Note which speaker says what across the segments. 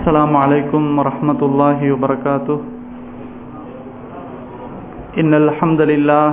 Speaker 1: السلام عليكم ورحمة الله وبركاته إن الحمد لله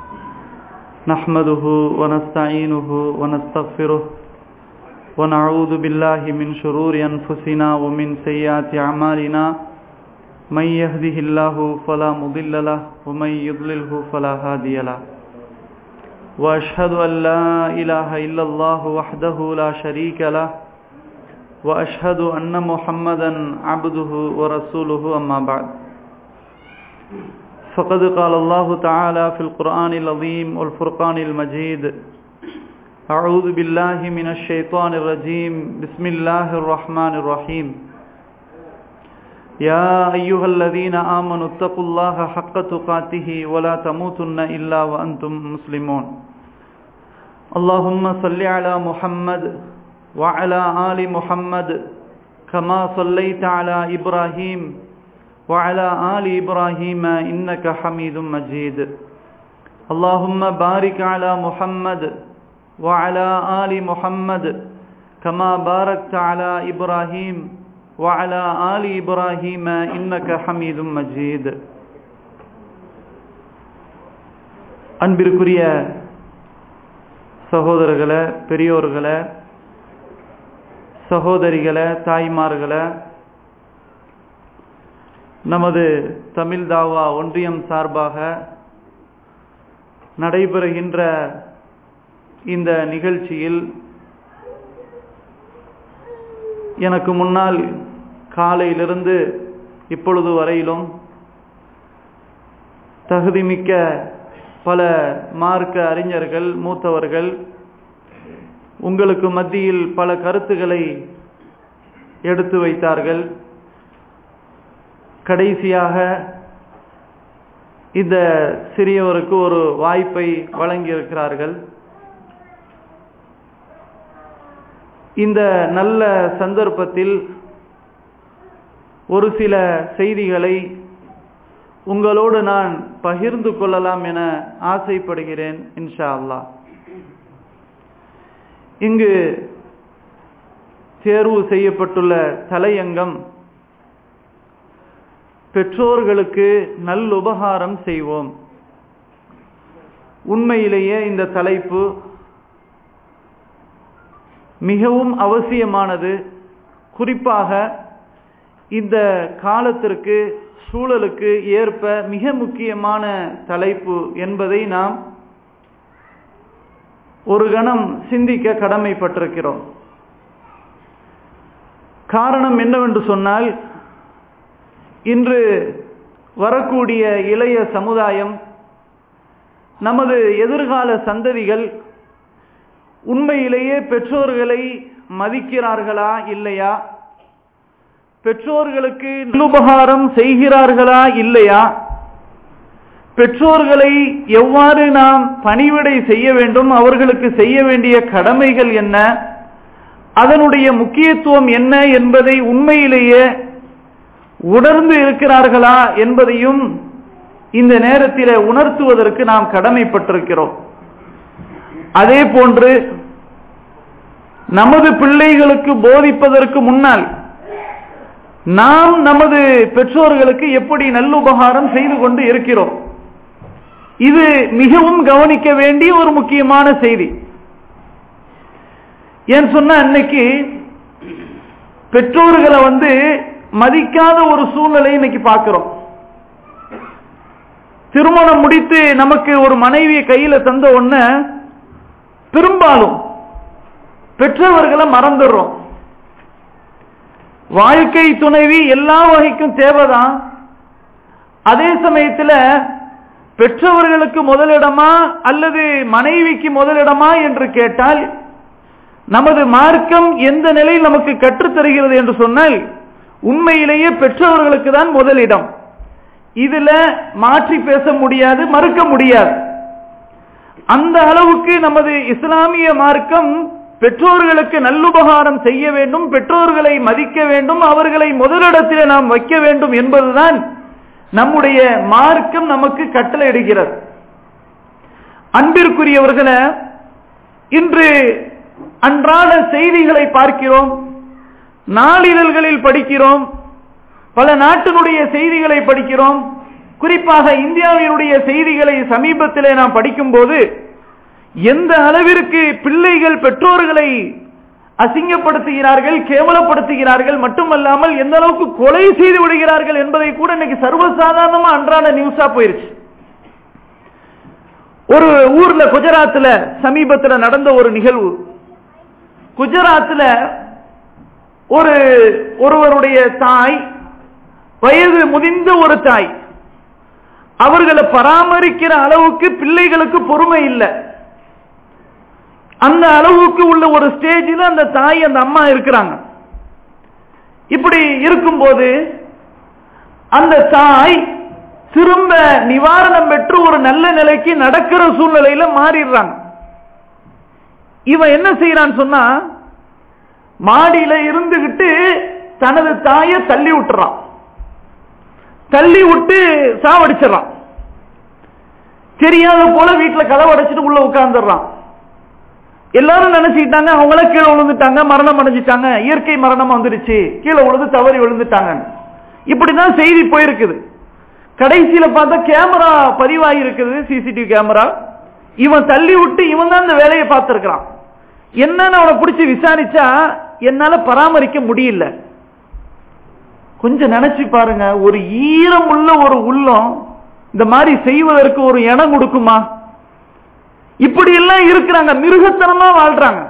Speaker 1: نحمده ونستعينه ونستغفره ونعوذ بالله من شرور أنفسنا ومن سيئات أعمالنا من يهده الله فلا مضل له ومن يضلله فلا هادي له وأشهد أن لا إله إلا الله وحده لا شريك له وأشهد أن محمدا عبده ورسوله أما بعد فقد قال الله تعالى في القرآن العظيم والفرقان المجيد أعوذ بالله من الشيطان الرجيم بسم الله الرحمن الرحيم يا أيها الذين آمنوا اتقوا الله حق تقاته ولا تموتن إلا وأنتم مسلمون اللهم صل على محمد وعلى آل محمد كما صليت على إبراهيم وعلى آل إبراهيم إنك حميد مجيد اللهم بارك على محمد وعلى آل محمد كما باركت على إبراهيم وعلى آل إبراهيم إنك حميد مجيد அன்பிற்குரிய சகோதரர்களே பெரியோர்களே சகோதரிகளை தாய்மார்களை நமது தமிழ் தாவா ஒன்றியம் சார்பாக நடைபெறுகின்ற இந்த நிகழ்ச்சியில் எனக்கு முன்னால் காலையிலிருந்து இப்பொழுது வரையிலும் தகுதிமிக்க பல மார்க்க அறிஞர்கள் மூத்தவர்கள் உங்களுக்கு மத்தியில் பல கருத்துக்களை எடுத்து வைத்தார்கள் கடைசியாக இந்த சிறியவருக்கு ஒரு வாய்ப்பை வழங்கியிருக்கிறார்கள் இந்த நல்ல சந்தர்ப்பத்தில் ஒரு சில செய்திகளை உங்களோடு நான் பகிர்ந்து கொள்ளலாம் என ஆசைப்படுகிறேன் இன்ஷா அல்லா இங்கு தேர்வு செய்யப்பட்டுள்ள தலையங்கம் பெற்றோர்களுக்கு நல்லுபகாரம் செய்வோம் உண்மையிலேயே இந்த தலைப்பு மிகவும் அவசியமானது குறிப்பாக இந்த காலத்திற்கு சூழலுக்கு ஏற்ப மிக முக்கியமான தலைப்பு என்பதை நாம் ஒரு கணம் சிந்திக்க கடமைப்பட்டிருக்கிறோம் காரணம் என்னவென்று சொன்னால் இன்று வரக்கூடிய இளைய சமுதாயம் நமது எதிர்கால சந்ததிகள் உண்மையிலேயே பெற்றோர்களை மதிக்கிறார்களா இல்லையா பெற்றோர்களுக்கு உபகாரம் செய்கிறார்களா இல்லையா பெற்றோர்களை எவ்வாறு நாம் பணிவிடை செய்ய வேண்டும் அவர்களுக்கு செய்ய வேண்டிய கடமைகள் என்ன அதனுடைய முக்கியத்துவம் என்ன என்பதை உண்மையிலேயே உணர்ந்து இருக்கிறார்களா என்பதையும் இந்த நேரத்தில் உணர்த்துவதற்கு நாம் கடமைப்பட்டிருக்கிறோம் அதே போன்று நமது பிள்ளைகளுக்கு போதிப்பதற்கு முன்னால் நாம் நமது பெற்றோர்களுக்கு எப்படி நல்லுபகாரம் செய்து கொண்டு இருக்கிறோம் இது மிகவும் கவனிக்க வேண்டிய ஒரு முக்கியமான செய்தி ஏன் சொன்ன அன்னைக்கு பெற்றோர்களை வந்து மதிக்காத ஒரு சூழ்நிலை இன்னைக்கு பார்க்கிறோம் திருமணம் முடித்து நமக்கு ஒரு மனைவியை கையில தந்த உடன பெரும்பாலும் பெற்றவர்களை மறந்துடுறோம் வாழ்க்கை துணைவி எல்லா வகைக்கும் தேவைதான் அதே சமயத்தில் பெற்றவர்களுக்கு முதலிடமா அல்லது மனைவிக்கு முதலிடமா என்று கேட்டால் நமது மார்க்கம் எந்த நிலையில் நமக்கு கற்றுத்தருகிறது என்று சொன்னால் உண்மையிலேயே பெற்றவர்களுக்கு தான் முதலிடம் இதுல மாற்றி பேச முடியாது மறுக்க முடியாது அந்த அளவுக்கு நமது இஸ்லாமிய மார்க்கம் பெற்றோர்களுக்கு நல்லுபகாரம் செய்ய வேண்டும் பெற்றோர்களை மதிக்க வேண்டும் அவர்களை முதலிடத்தில் நாம் வைக்க வேண்டும் என்பதுதான் நம்முடைய மார்க்கம் நமக்கு கட்டளையிடுகிறது அன்பிற்குரியவர்களை இன்று அன்றாட செய்திகளை பார்க்கிறோம் நாளிதழ்களில் படிக்கிறோம் பல நாட்டினுடைய செய்திகளை படிக்கிறோம் குறிப்பாக இந்தியாவினுடைய செய்திகளை சமீபத்திலே நாம் படிக்கும்போது எந்த அளவிற்கு பிள்ளைகள் பெற்றோர்களை அசிங்கப்படுத்துகிறார்கள் கேவலப்படுத்துகிறார்கள் மட்டுமல்லாமல் எந்த அளவுக்கு கொலை செய்து விடுகிறார்கள் என்பதை கூட இன்னைக்கு சர்வசாதாரணமா அன்றாட நியூஸா போயிருச்சு ஒரு ஊர்ல குஜராத்ல சமீபத்துல நடந்த ஒரு நிகழ்வு குஜராத்ல ஒரு ஒருவருடைய தாய் வயது முதிர்ந்த ஒரு தாய் அவர்களை பராமரிக்கிற அளவுக்கு பிள்ளைகளுக்கு பொறுமை இல்லை அந்த அளவுக்கு உள்ள ஒரு ஸ்டேஜில் அந்த தாய் அந்த அம்மா இருக்கிறாங்க இப்படி இருக்கும்போது அந்த தாய் திரும்ப நிவாரணம் பெற்று ஒரு நல்ல நிலைக்கு நடக்கிற சூழ்நிலையில மாறிடுறாங்க இவன் என்ன செய்யறான்னு சொன்னா மாடியில இருந்துகிட்டு தனது தாயை தள்ளி விட்டுறான் தள்ளி விட்டு சாவடிச்சிடறான் தெரியாத போல வீட்டுல கதவை அடைச்சிட்டு உள்ள உட்கார்ந்துடுறான் எல்லாரும் நினைச்சுக்கிட்டாங்க அவங்கள கீழே விழுந்துட்டாங்க மரணம் அடைஞ்சிட்டாங்க இயற்கை மரணம் வந்துருச்சு கீழே விழுந்து தவறி விழுந்துட்டாங்க இப்படிதான் செய்தி போயிருக்குது கடைசியில பார்த்தா கேமரா பதிவாகி இருக்குது சிசிடிவி கேமரா இவன் தள்ளி விட்டு இவன் தான் இந்த வேலையை பார்த்திருக்கிறான் என்னன்னு அவனை பிடிச்சி விசாரிச்சா என்னால பராமரிக்க முடியல கொஞ்சம் நினைச்சு பாருங்க ஒரு ஈரம் உள்ள ஒரு உள்ளம் இந்த மாதிரி செய்வதற்கு ஒரு இடம் கொடுக்குமா இப்படி எல்லாம் இருக்கிறாங்க மிருகத்தனமா வாழ்றாங்க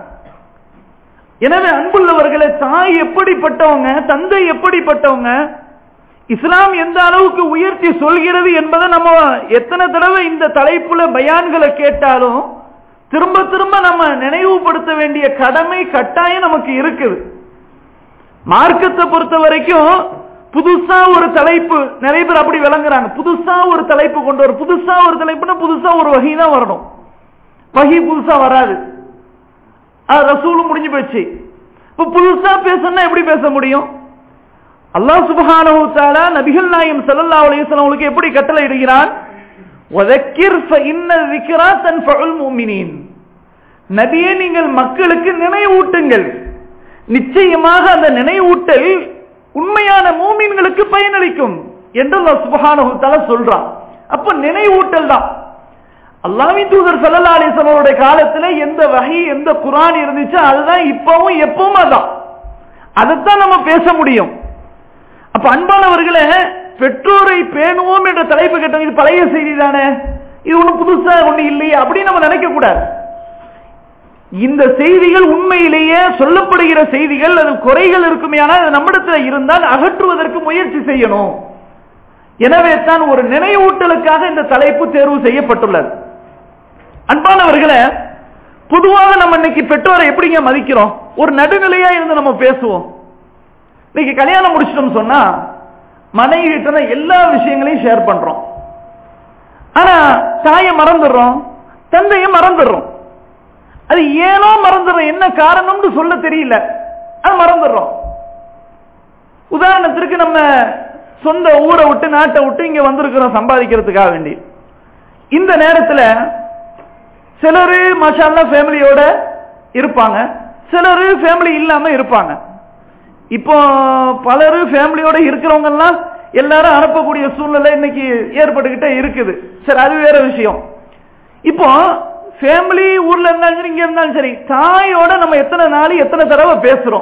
Speaker 1: எனவே அன்புள்ளவர்களே தாய் எப்படிப்பட்டவங்க தந்தை எப்படிப்பட்டவங்க இஸ்லாம் எந்த அளவுக்கு உயர்த்தி சொல்கிறது என்பதை நம்ம எத்தனை தடவை இந்த தலைப்புல பயான்களை கேட்டாலும் திரும்ப திரும்ப நம்ம நினைவுபடுத்த வேண்டிய கடமை கட்டாயம் நமக்கு இருக்குது மார்க்கத்தை பொறுத்த வரைக்கும் புதுசா ஒரு தலைப்பு நிறைய பேர் அப்படி விளங்குறாங்க புதுசா ஒரு தலைப்பு கொண்டு வரும் புதுசா ஒரு தலைப்புனா புதுசா ஒரு வகை தான் வரணும் வகி புதுசா வராது அது ரசூலும் முடிஞ்சு போச்சு இப்ப புதுசா பேசணும்னா எப்படி பேச முடியும் அல்லாஹ் சுபஹானஹு தஆலா நபிகள் நாயகம் ஸல்லல்லாஹு அலைஹி வஸல்லம் உங்களுக்கு எப்படி கட்டளை இடுகிறான் வதக்கிர் ஃபஇன்ன ذِكْرَى تَنْفَعُ الْمُؤْمِنِينَ நபியே நீங்கள் மக்களுக்கு நினைவூட்டுங்கள் நிச்சயமாக அந்த நினைவூட்டல் உண்மையான மூமின்களுக்கு பயனளிக்கும் என்று அல்லாஹ் சுபஹானஹு தஆலா சொல்றான் அப்ப நினைவூட்டல் தான் அல்லாஹ்வின் தூதர் ஸல்லல்லாஹு அலைஹி வஸல்லம் காலத்துல எந்த வகை எந்த குர்ஆன் இருந்துச்சோ அதுதான் இப்பவும் எப்பவும் அதான் அதைத்தான் நம்ம பேச முடியும் அப்ப அன்பானவர்களே பெற்றோரை பேணுவோம் என்ற தலைப்பு கேட்டோம் இது பழைய செய்தி தானே இது ஒண்ணு புதுசா ஒண்ணு இல்லையே அப்படின்னு நம்ம நினைக்க கூடாது இந்த செய்திகள் உண்மையிலேயே சொல்லப்படுகிற செய்திகள் அது குறைகள் இருக்குமே ஆனால் அது நம்மிடத்தில் இருந்தால் அகற்றுவதற்கு முயற்சி செய்யணும் எனவே தான் ஒரு நினைவூட்டலுக்காக இந்த தலைப்பு தேர்வு செய்யப்பட்டுள்ளது அன்பானவர்களே பொதுவாக நம்ம இன்னைக்கு பெற்றோரை எப்படிங்க மதிக்கிறோம் ஒரு நடுநிலையா இருந்து நம்ம பேசுவோம் இன்னைக்கு கல்யாணம் முடிச்சிட்டோம் சொன்னா மனைவி கிட்ட எல்லா விஷயங்களையும் ஷேர் பண்றோம் ஆனா தாயை மறந்துடுறோம் தந்தையை மறந்துடுறோம் அது ஏனோ மறந்துடுறோம் என்ன காரணம்னு சொல்ல தெரியல அது மறந்துடுறோம் உதாரணத்திற்கு நம்ம சொந்த ஊரை விட்டு நாட்டை விட்டு இங்க வந்திருக்கிறோம் சம்பாதிக்கிறதுக்காக வேண்டி இந்த நேரத்தில் சிலரு மஷாலா ஃபேமிலியோட இருப்பாங்க சிலரு ஃபேமிலி இல்லாம இருப்பாங்க இப்போ பலரு ஃபேமிலியோட இருக்கிறவங்க எல்லாம் எல்லாரும் அனுப்பக்கூடிய சூழ்நிலை இன்னைக்கு ஏற்பட்டுக்கிட்டே இருக்குது சரி அது வேற விஷயம் இப்போ ஃபேமிலி ஊர்ல இருந்தாலும் சரி இங்க இருந்தாலும் சரி தாயோட நம்ம எத்தனை நாள் எத்தனை தடவை பேசுறோம்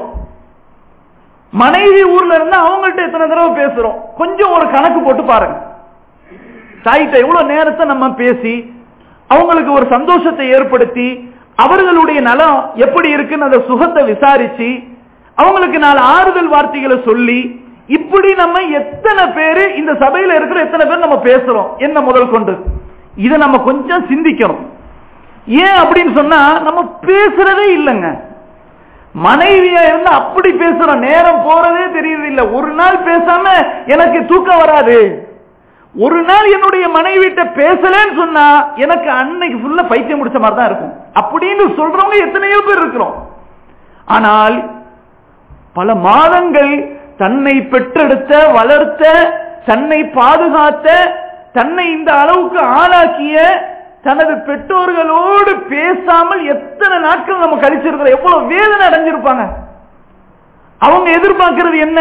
Speaker 1: மனைவி ஊர்ல இருந்தா அவங்கள்ட்ட எத்தனை தடவை பேசுறோம் கொஞ்சம் ஒரு கணக்கு போட்டு பாருங்க தாய்கிட்ட எவ்வளவு நேரத்தை நம்ம பேசி அவங்களுக்கு ஒரு சந்தோஷத்தை ஏற்படுத்தி அவர்களுடைய நலம் எப்படி இருக்குன்னு அந்த சுகத்தை விசாரிச்சு அவங்களுக்கு நாலு ஆறுதல் வார்த்தைகளை சொல்லி இப்படி நம்ம எத்தனை பேரு இந்த சபையில இருக்கிற எத்தனை பேர் நம்ம பேசுறோம் என்ன முதல் கொண்டு இதை நம்ம கொஞ்சம் சிந்திக்கணும் ஏன் அப்படின்னு சொன்னா நம்ம பேசுறதே இல்லைங்க மனைவியா இருந்தா அப்படி பேசுறோம் நேரம் போறதே தெரியுது இல்ல ஒரு நாள் பேசாம எனக்கு தூக்கம் வராது ஒரு நாள் என்னுடைய மனைவிட்ட பேசலன்னு சொன்னா எனக்கு அன்னைக்கு ஃபுல்லா பைத்தியம் முடிச்ச மாதிரி தான் இருக்கும் அப்படின்னு சொல்றவங்க எத்தனையோ பேர் இருக்கிறோம் ஆனால் பல மாதங்கள் தன்னை பெற்றெடுத்த வளர்த்த தன்னை பாதுகாத்த தன்னை இந்த அளவுக்கு ஆளாக்கிய தனது பெற்றோர்களோடு பேசாமல் எத்தனை நாட்கள் நம்ம கழிச்சிருக்கிறோம் எவ்வளவு வேதனை அடைஞ்சிருப்பாங்க அவங்க எதிர்பார்க்கிறது என்ன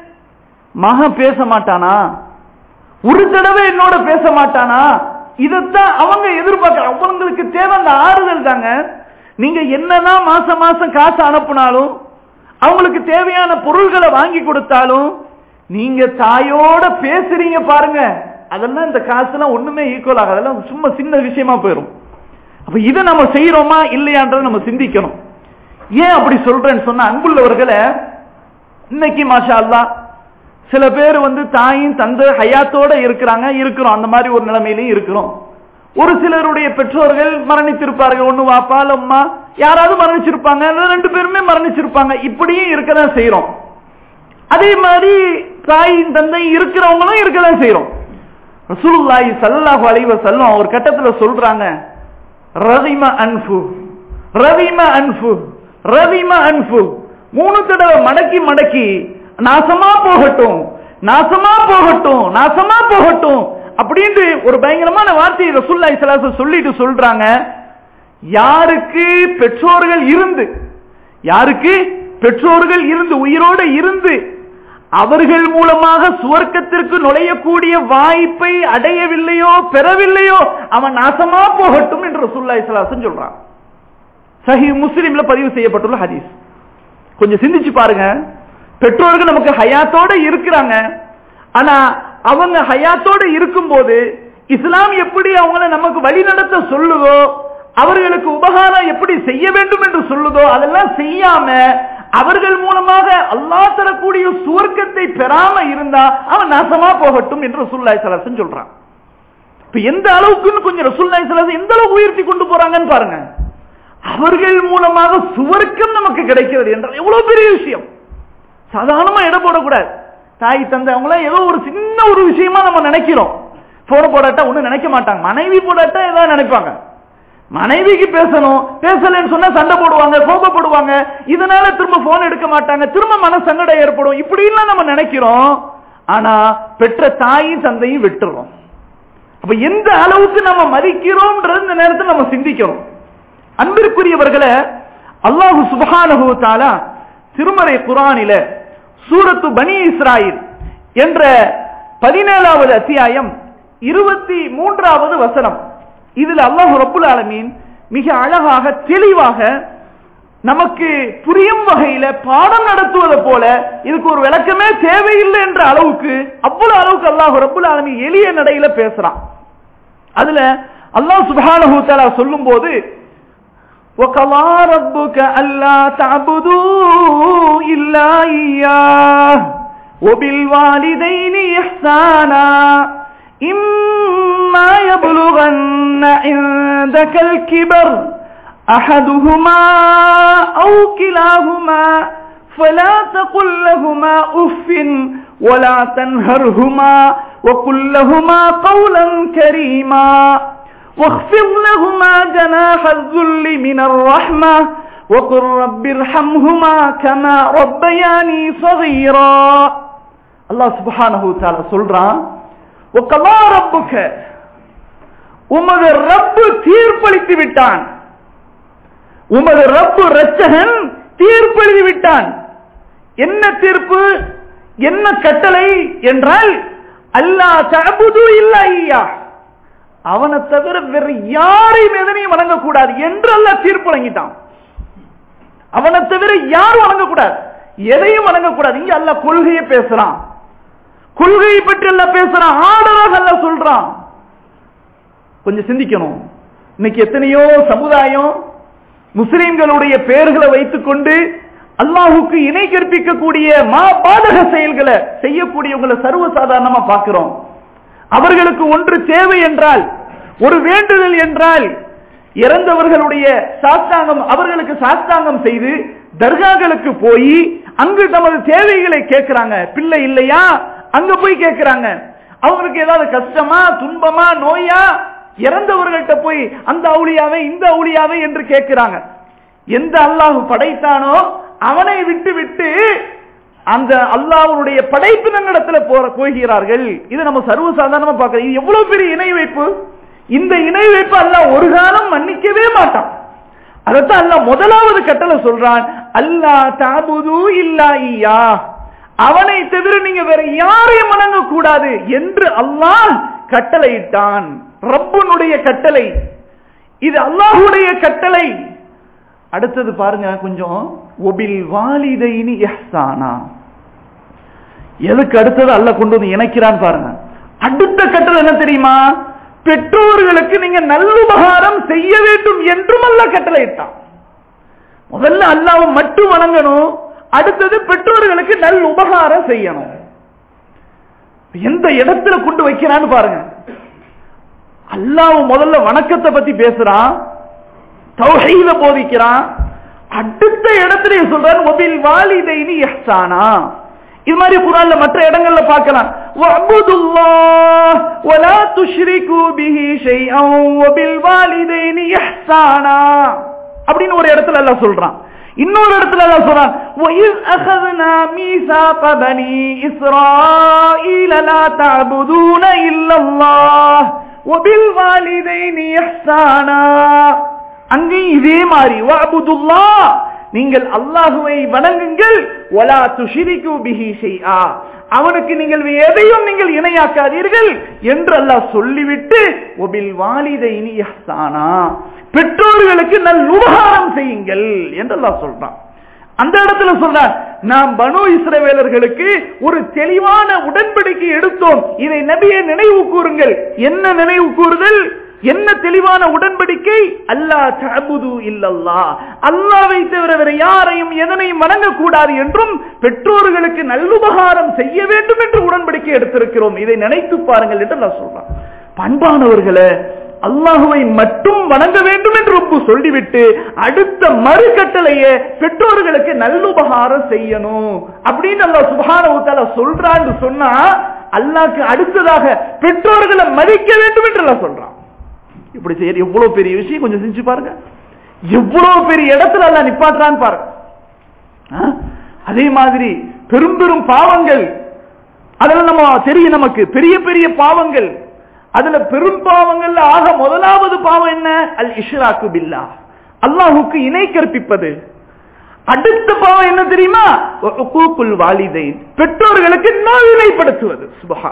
Speaker 1: மகன் பேச மாட்டானா ஒரு தடவை என்னோட பேச மாட்டானா இதத்தான் அவங்க எதிர்பார்க்க அவங்களுக்கு தேவை அந்த ஆறுதல் தாங்க நீங்க என்னதான் மாசம் மாசம் காசு அனுப்புனாலும் அவங்களுக்கு தேவையான பொருள்களை வாங்கி கொடுத்தாலும் நீங்க தாயோட பேசுறீங்க பாருங்க அதெல்லாம் இந்த காசுலாம் ஒண்ணுமே ஈக்குவல் ஆகாது அதெல்லாம் சும்மா சின்ன விஷயமா போயிடும் அப்ப இதை நம்ம செய்யறோமா இல்லையான்றதை நம்ம சிந்திக்கணும் ஏன் அப்படி சொல்றேன்னு சொன்னா அன்புள்ளவர்களை இன்னைக்கு மாஷா அல்லா சில பேர் வந்து தாயும் தந்தை ஹயாத்தோட இருக்கிறாங்க இருக்கிறோம் அந்த மாதிரி ஒரு நிலைமையிலையும் இருக்கிறோம் ஒரு சிலருடைய பெற்றோர்கள் மரணித்திருப்பார்கள் ஒண்ணு வாப்பா அம்மா யாராவது மரணிச்சிருப்பாங்க இல்ல ரெண்டு பேருமே மரணிச்சிருப்பாங்க இப்படியும் இருக்கதான் செய்யறோம் அதே மாதிரி தாயின் தந்தை இருக்கிறவங்களும் இருக்கதான் செய்யறோம் ரசூலுல்லாஹி ஸல்லல்லாஹு அலைஹி வஸல்லம் ஒரு கட்டத்துல சொல்றாங்க ரவிம அன்ஃபு ரவிம அன்ஃபு ரவிம அன்ஃபு மூணு தடவை மடக்கி மடக்கி நாசமா போகட்டும் நாசமா போகட்டும் நாசமா போகட்டும் அப்படின்ட்டு ஒரு பயங்கரமான வார்த்தையை ரசூலுல்லாஹி ஸல்லல்லாஹு அலைஹி சொல்லிட்டு சொல்றாங்க யாருக்கு பெற்றோர்கள் இருந்து யாருக்கு பெற்றோர்கள் இருந்து உயிரோட இருந்து அவர்கள் மூலமாக சுவர்க்கத்திற்கு நுழையக்கூடிய வாய்ப்பை அடையவில்லையோ பெறவில்லையோ அவன் நாசமா போகட்டும் என்று ரசூல்லா இஸ்லாசன் சொல்றான் சஹி முஸ்லிம்ல பதிவு செய்யப்பட்டுள்ள ஹதீஸ் கொஞ்சம் சிந்திச்சு பாருங்க பெற்றோர்கள் நமக்கு ஹயாத்தோட இருக்கிறாங்க ஆனா அவங்க ஹயாத்தோட இருக்கும்போது இஸ்லாம் எப்படி அவங்கள நமக்கு வழி நடத்த சொல்லுதோ அவர்களுக்கு உபகாரம் எப்படி செய்ய வேண்டும் என்று சொல்லுதோ அதெல்லாம் செய்யாம அவர்கள் மூலமாக அல்லாஹ் தரக்கூடிய சுவர்க்கத்தை பெறாம இருந்தா அவன் நாசமா போகட்டும் என்று ரசூல்லாய் சலாசன் சொல்றான் இப்ப எந்த அளவுக்குன்னு கொஞ்சம் ரசூல்லாய் சலாசன் எந்த அளவுக்கு உயர்த்தி கொண்டு போறாங்கன்னு பாருங்க அவர்கள் மூலமாக சுவர்க்கம் நமக்கு கிடைக்கிறது என்ற எவ்வளவு பெரிய விஷயம் சாதாரணமா இடம் போடக்கூடாது தாய் தந்தை அவங்கள ஏதோ ஒரு சின்ன ஒரு விஷயமா நம்ம நினைக்கிறோம் போன போடாட்டா ஒண்ணு நினைக்க மாட்டாங்க மனைவி போடாட்டா ஏதாவது நினைப்பாங்க மனைவிக்கு பேசணும் பேசலன்னு சொன்னா சண்டை போடுவாங்க கோபப்படுவாங்க இதனால திரும்ப போன் எடுக்க மாட்டாங்க திரும்ப மன சங்கடம் ஏற்படும் இப்படி எல்லாம் நம்ம நினைக்கிறோம் ஆனா பெற்ற தாயும் தந்தையும் விட்டுறோம் அப்ப எந்த அளவுக்கு நம்ம மதிக்கிறோம்ன்றது இந்த நேரத்தில் நம்ம சிந்திக்கணும் அன்பிற்குரியவர்களை அல்லாஹு சுபஹானஹு தாலா திருமறை குரானில சூரத்து பனி இஸ்ராயில் என்ற பதினேழாவது அத்தியாயம் இருபத்தி மூன்றாவது வசனம் இதுல அல்லாஹு ரப்புல் ஆலமீன் மிக அழகாக தெளிவாக நமக்கு புரியும் வகையில பாடம் நடத்துவதை போல இதுக்கு ஒரு விளக்கமே தேவையில்லை என்ற அளவுக்கு அவ்வளவு அளவுக்கு அல்லாஹு ரப்புல் ஆலமீன் எளிய நடையில பேசுறான் அதுல அல்லாஹ் சுப்ஹானஹு தஆலா சொல்லும்போது وَقَضَى رَبُّكَ أَلَّا تَعْبُدُوا إِلَّا إِيَّاهُ وَبِالْوَالِدَيْنِ إِحْسَانًا إِمَّا يَبْلُغَنَّ عِندَكَ الْكِبَرَ أَحَدُهُمَا أَوْ كِلَاهُمَا فَلَا تَقُل لَّهُمَا أُفٍّ وَلَا تَنْهَرْهُمَا وَقُل لَّهُمَا قَوْلًا كَرِيمًا واخفض لهما جناح الذل من الرحمة وقل رب ارحمهما كما ربياني صغيرا الله سبحانه وتعالى சொல்றான் وقضى ربك உமது ரப்பு தீர்ப்பளித்து விட்டான் உமது ரப்பு ரச்சகன் தீர்ப்பெழுதி விட்டான் என்ன தீர்ப்பு என்ன கட்டளை என்றால் அல்லா தபுது இல்ல ஐயா அவனை தவிர வேற யாரையும் எதனையும் வணங்கக்கூடாது என்று அல்ல தீர்ப்பு வழங்கிட்டான் அவனை தவிர யாரும் வணங்கக்கூடாது எதையும் வணங்கக்கூடாது இங்க அல்ல கொள்கையை பேசுறான் கொள்கையை பற்றி அல்ல பேசுறான் ஆர்டராக அல்ல சொல்றான் கொஞ்சம் சிந்திக்கணும் இன்னைக்கு எத்தனையோ சமுதாயம் முஸ்லிம்களுடைய பெயர்களை வைத்துக் கொண்டு அல்லாஹுக்கு இணை கற்பிக்கக்கூடிய மா பாதக செயல்களை செய்யக்கூடியவங்களை சர்வசாதாரணமா பார்க்கிறோம் அவர்களுக்கு ஒன்று தேவை என்றால் ஒரு வேண்டுதல் என்றால் இறந்தவர்களுடைய சாஸ்தாங்கம் அவர்களுக்கு சாஸ்தாங்கம் செய்து தர்காக்களுக்கு போய் அங்கு தமது தேவைகளை கேட்கிறாங்க பிள்ளை இல்லையா அங்க போய் கேட்கிறாங்க அவங்களுக்கு ஏதாவது கஷ்டமா துன்பமா நோயா இறந்தவர்கள்ட்ட போய் அந்த அவுளியாவை இந்த அவுளியாவை என்று கேட்கிறாங்க எந்த அல்லாஹ் படைத்தானோ அவனை விட்டு விட்டு அந்த அல்லாவுடைய படைப்பினங்களிடத்துல போற போகிறார்கள் இது நம்ம சர்வசாதாரணமா பார்க்கிறோம் இது எவ்வளவு பெரிய இணை வைப்பு இந்த இணை வைப்பு அல்ல ஒரு காலம் மன்னிக்கவே மாட்டான் அதைத்தான் அல்ல முதலாவது கட்டளை சொல்றான் அல்லா தாபுது இல்லா ஐயா அவனை தவிர நீங்க வேற யாரையும் வணங்க கூடாது என்று அல்லாஹ் கட்டளையிட்டான் ரப்புனுடைய கட்டளை இது அல்லாஹுடைய கட்டளை அடுத்தது பாருங்க கொஞ்சம் ஒபில் வாலிதைனி எஹ்சானா எதுக்கு அடுத்தது அல்ல கொண்டு வந்து இணைக்கிறான் பாருங்க அடுத்த கட்டளை என்ன தெரியுமா பெற்றோர்களுக்கு நீங்க நல்லுபகாரம் செய்ய வேண்டும் என்றும் அல்ல கட்டளையிட்டான் முதல்ல அல்லாவை மட்டும் வணங்கணும் அடுத்தது பெற்றோர்களுக்கு நல் உபகாரம் செய்யணும் எந்த இடத்துல கொண்டு வைக்கிறான்னு பாருங்க அல்லாஹ் முதல்ல வணக்கத்தை பத்தி பேசுறான் தௌஹீத போதிக்கிறான் அடுத்த இடத்துல சொல்றான் ஒபில் வாலிதைனி எஹ்சானா இது மாதிரி குரான்ல மற்ற இடங்கள்ல பார்க்கலாம் வஅபுதுல்லாஹ் வலா துஷ்ரிகு பிஹி ஷைஅன் வபில் வாலிதைனி இஹ்சானா அப்படின்னு ஒரு இடத்துல எல்லாம் சொல்றான் இன்னொரு இடத்துல எல்லாம் சொல்றான் وَإِذْ أَخَذْنَا مِيثَاقَ بَنِي إِسْرَائِيلَ لَا تَعْبُدُونَ إِلَّا اللَّهَ وَبِالْوَالِدَيْنِ إِحْسَانًا அங்கேயும் இதே மாதிரி வஅபுதுல்லாஹ் நீங்கள் அல்லாஹுவை வணங்குங்கள் வலா துஷிரிகு பிஹி ஷைஆ அவனுக்கு நீங்கள் எதையும் நீங்கள் இணையாக்காதீர்கள் என்று அல்லாஹ் சொல்லிவிட்டு ஒபில் வாலிதைனி இஹ்சானா பெற்றோர்களுக்கு நல் உபகாரம் செய்யுங்கள் என்று அல்லாஹ் சொல்றான் அந்த இடத்துல சொல்றார் நாம் பனு இஸ்ரவேலர்களுக்கு ஒரு தெளிவான உடன்படிக்கை எடுத்தோம் இதை நபியை நினைவு கூறுங்கள் என்ன நினைவு கூறுதல் என்ன தெளிவான உடன்படிக்கை அல்லா தபுது இல்லல்லா அல்லாவை தவிர வேற யாரையும் எதனையும் வணங்கக்கூடாது என்றும் பெற்றோர்களுக்கு நல்லுபகாரம் செய்ய வேண்டும் என்று உடன்படிக்கை எடுத்திருக்கிறோம் இதை நினைத்து பாருங்கள் என்று நான் சொல்றான் பண்பானவர்களே அல்லாஹுவை மட்டும் வணங்க வேண்டும் என்று ரொம்ப சொல்லிவிட்டு அடுத்த மறு கட்டளையே பெற்றோர்களுக்கு நல்லுபகாரம் செய்யணும் அப்படின்னு அல்லா சுபான சொல்றான்னு சொன்னா அல்லாக்கு அடுத்ததாக பெற்றோர்களை மதிக்க வேண்டும் என்று எல்லாம் சொல்றான் இப்படி செய்ய எவ்வளவு பெரிய விஷயம் கொஞ்சம் செஞ்சு பாருங்க எவ்வளவு பெரிய இடத்துல எல்லாம் நிப்பாட்டுறான்னு பாருங்க அதே மாதிரி பெரும் பெரும் பாவங்கள் அதெல்லாம் நம்ம தெரியும் நமக்கு பெரிய பெரிய பாவங்கள் அதுல பெரும் பாவங்கள்ல ஆக முதலாவது பாவம் என்ன அல் இஷ்ராக்கு பில்லா அல்லாஹுக்கு இணை கற்பிப்பது அடுத்த பாவம் என்ன தெரியுமா வாலிதை பெற்றோர்களுக்கு நோயினைப்படுத்துவது சுபஹா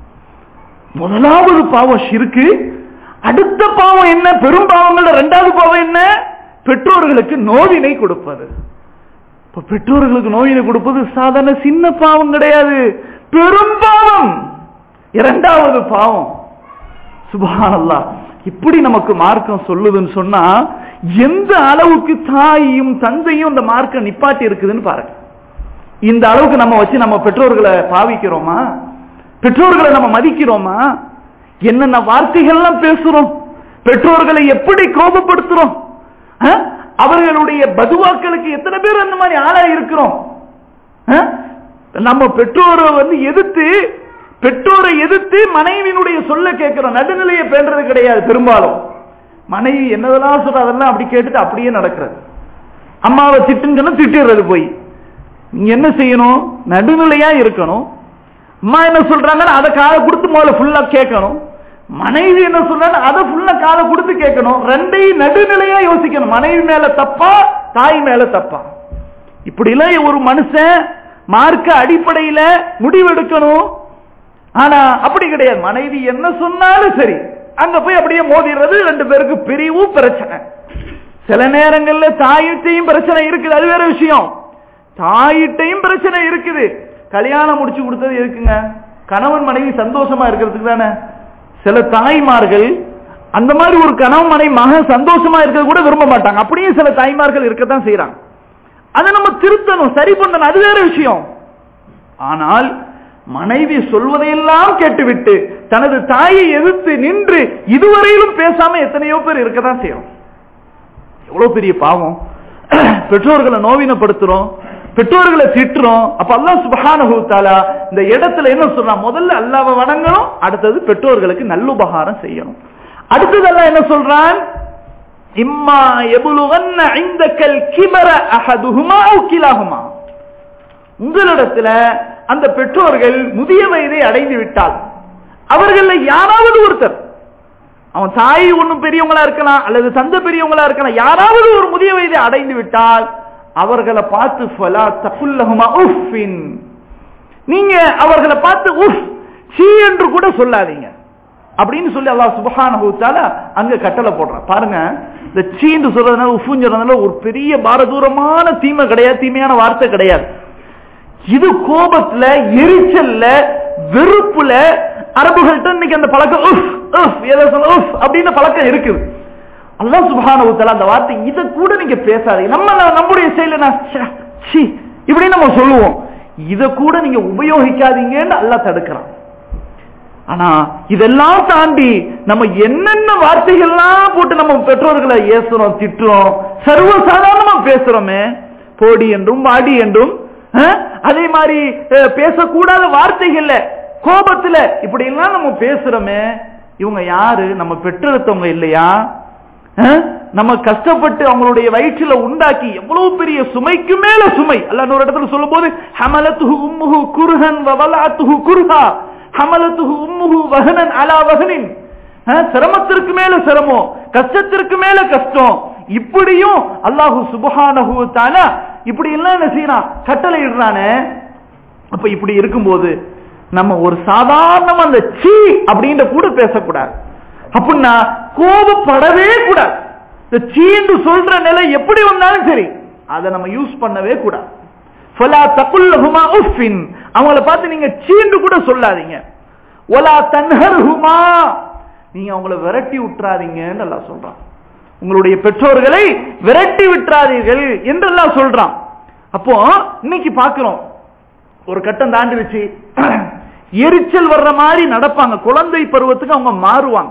Speaker 1: முதலாவது பாவம் ஷிருக்கு அடுத்த பாவம் என்ன பெரும் பாவங்கள் இரண்டாவது பாவம் என்ன பெற்றோர்களுக்கு நோவினை கொடுப்பது இப்ப பெற்றோர்களுக்கு நோயினை கொடுப்பது சாதாரண சின்ன பாவம் கிடையாது பெரும் பாவம் இரண்டாவது பாவம் சுபானல்லா இப்படி நமக்கு மார்க்கம் சொல்லுதுன்னு சொன்னா எந்த அளவுக்கு தாயும் தந்தையும் இந்த மார்க்கம் நிப்பாட்டி இருக்குதுன்னு பாருங்க இந்த அளவுக்கு நம்ம வச்சு நம்ம பெற்றோர்களை பாவிக்கிறோமா பெற்றோர்களை நம்ம மதிக்கிறோமா என்னென்ன வார்த்தைகள்லாம் பேசுறோம் பெற்றோர்களை எப்படி கோபப்படுத்துறோம் அவர்களுடைய பதுவாக்களுக்கு எத்தனை பேர் அந்த மாதிரி ஆளா இருக்கிறோம் நம்ம பெற்றோரை வந்து எதிர்த்து பெற்றோரை எதிர்த்து மனைவியினுடைய சொல்ல கேட்கிறோம் நடுநிலையை பேண்டது கிடையாது பெரும்பாலும் மனைவி என்னதெல்லாம் சொல்ற அதெல்லாம் அப்படி கேட்டுட்டு அப்படியே நடக்கிறது அம்மாவை திட்டுன்னு சொன்னா திட்டிடுறது போய் நீங்க என்ன செய்யணும் நடுநிலையா இருக்கணும் அம்மா என்ன சொல்றாங்க அதை காதை கொடுத்து முதல்ல ஃபுல்லா கேட்கணும் மனைவி என்ன சொல்றாங்க அதை ஃபுல்லா காதை கொடுத்து கேட்கணும் ரெண்டையும் நடுநிலையா யோசிக்கணும் மனைவி மேல தப்பா தாய் மேல தப்பா இப்படி எல்லாம் ஒரு மனுஷன் மார்க்க அடிப்படையில முடிவெடுக்கணும் ஆனா அப்படி கிடையாது மனைவி என்ன சொன்னாலும் சரி அங்க போய் அப்படியே மோதிடுறது ரெண்டு பேருக்கு பிரிவு பிரச்சனை சில நேரங்கள்ல தாயிட்டையும் பிரச்சனை இருக்குது அது வேற விஷயம் தாயிட்டையும் பிரச்சனை இருக்குது கல்யாணம் முடிச்சு கொடுத்தது இருக்குங்க கணவன் மனைவி சந்தோஷமா இருக்கிறதுக்கு தானே சில தாய்மார்கள் அந்த மாதிரி ஒரு கணவன் மனைவி மகன் சந்தோஷமா இருக்கிறது கூட விரும்ப மாட்டாங்க அப்படியே சில தாய்மார்கள் இருக்கத்தான் செய்யறாங்க அதை நம்ம திருத்தணும் சரி பண்ணணும் அது வேற விஷயம் ஆனால் மனைவி சொல்வதையெல்லாம் கேட்டுவிட்டு தனது தாயை எதிர்த்து நின்று இதுவரையிலும் பேசாம எத்தனையோ பேர் இருக்கதான் செய்யறோம் எவ்வளவு பெரிய பாவம் பெற்றோர்களை நோவினப்படுத்துறோம் பெற்றோர்களை திட்டுறோம் அப்ப அல்லா சுபஹானஹூத்தாலா இந்த இடத்துல என்ன சொல்றான் முதல்ல அல்லாவை வணங்கணும் அடுத்தது பெற்றோர்களுக்கு நல்லுபகாரம் செய்யணும் அடுத்தது அல்ல என்ன சொல்றான் இம்மா எபுலுவன்ன ஐந்தக்கல் கிபர அஹதுஹுமா கிலாகுமா உங்களிடத்துல அந்த பெற்றோர்கள் முதிய வயதை அடைந்து விட்டால் அவர்கள யாராவது ஒருத்தர் அவன் தாய் ஒன்னும் பெரியவங்களா இருக்கலாம் அல்லது தந்தை பெரியவங்களா இருக்கலாம் யாராவது ஒரு முதிய வயதை அடைந்து விட்டால் அவர்களை பார்த்து ஃபலா தகுல்லஹுமா உஃபின் நீங்க அவர்களை பார்த்து உஃப் சீ என்று கூட சொல்லாதீங்க அப்படின்னு சொல்லி அல்லாஹ் சுபஹானஹு தஆலா அங்க கட்டளை போடுறான் பாருங்க இந்த சீன்னு சொல்றதுனால உஃப்னு சொல்றதுனால ஒரு பெரிய பாரதூரமான தீமை கிடையாது தீமையான வார்த்தை கிடையாது இது கோபத்துல எரிச்சல்ல வெறுப்புல அரபுகள்கிட்ட இன்னைக்கு அந்த பழக்கம் உஃப் உஃப் ஏதோ சொல்ல உஃப் அப்படின்னு பழக்கம் இருக்குது அல்லாஹ் சுப்ஹானஹு தஆலா அந்த வார்த்தை இத கூட நீங்க பேசாதீங்க நம்ம நம்முடைய செயல நான் ச்சே, சீ இப்படி நம்ம சொல்லுவோம் இத கூட நீங்க உபயோகிக்காதீங்கன்னு அல்லாஹ் தடுக்கிறான் ஆனா இதெல்லாம் தாண்டி நம்ம என்னென்ன வார்த்தைகள்லாம் போட்டு நம்ம பெற்றோர்களை ஏசுறோம் திட்டுறோம் சர்வசாதாரணமா பேசுறோமே போடி என்றும் வாடி என்றும் அஹ், அதே மாதிரி அஹ், பேசக்கூடாத வார்த்தைகள்ல கோபத்துல இப்படி எல்லாம் நம்ம பேசுறோமே இவங்க யாரு நம்ம பெற்றெடுத்தவங்க இல்லையா அஹ், நம்ம கஷ்டப்பட்டு அவங்களுடைய வயிற்றுல உண்டாக்கி எவ்வளவு பெரிய சுமைக்கு மேல சுமை அல்ல ஒரு இடத்துல சொல்லும் போது ஹமலத்துஹு உம்முஹு குர்ஹன் வவலாத்துஹு குர்ஹா ஹமலத்துஹு உம்முஹு வஹனன் அலா வஹனின் அஹ், சிரமத்திற்கு மேல சிரமம் கஷ்டத்திற்கு மேல கஷ்டம் இப்படியும் அல்லாஹு சுபஹானஹு தஆலா இப்படி எல்லாம் என்ன செய்யறான் கட்டளை இடுறானே அப்ப இப்படி இருக்கும்போது நம்ம ஒரு சாதாரணமா அந்த சீ அப்படின்ற கூட பேசக்கூடாது அப்படின்னா கோபப்படவே கூடாது இந்த சீண்டு சொல்ற நிலை எப்படி வந்தாலும் சரி அதை நம்ம யூஸ் பண்ணவே கூடாது ஃபலா தகுல்லஹுமா உஃபின் அவங்கள பார்த்து நீங்க சீண்டு கூட சொல்லாதீங்க ஒலா தன்ஹர்ஹுமா நீங்க அவங்கள விரட்டி விட்டுறாதீங்கன்னு எல்லாம் சொல்றான் உங்களுடைய பெற்றோர்களை விரட்டி விட்டுறாதீர்கள் என்றெல்லாம் சொல்றான் அப்போ இன்னைக்கு பாக்குறோம் ஒரு கட்டம் தாண்டிடுச்சு எரிச்சல் வர்ற மாதிரி நடப்பாங்க குழந்தை பருவத்துக்கு அவங்க மாறுவாங்க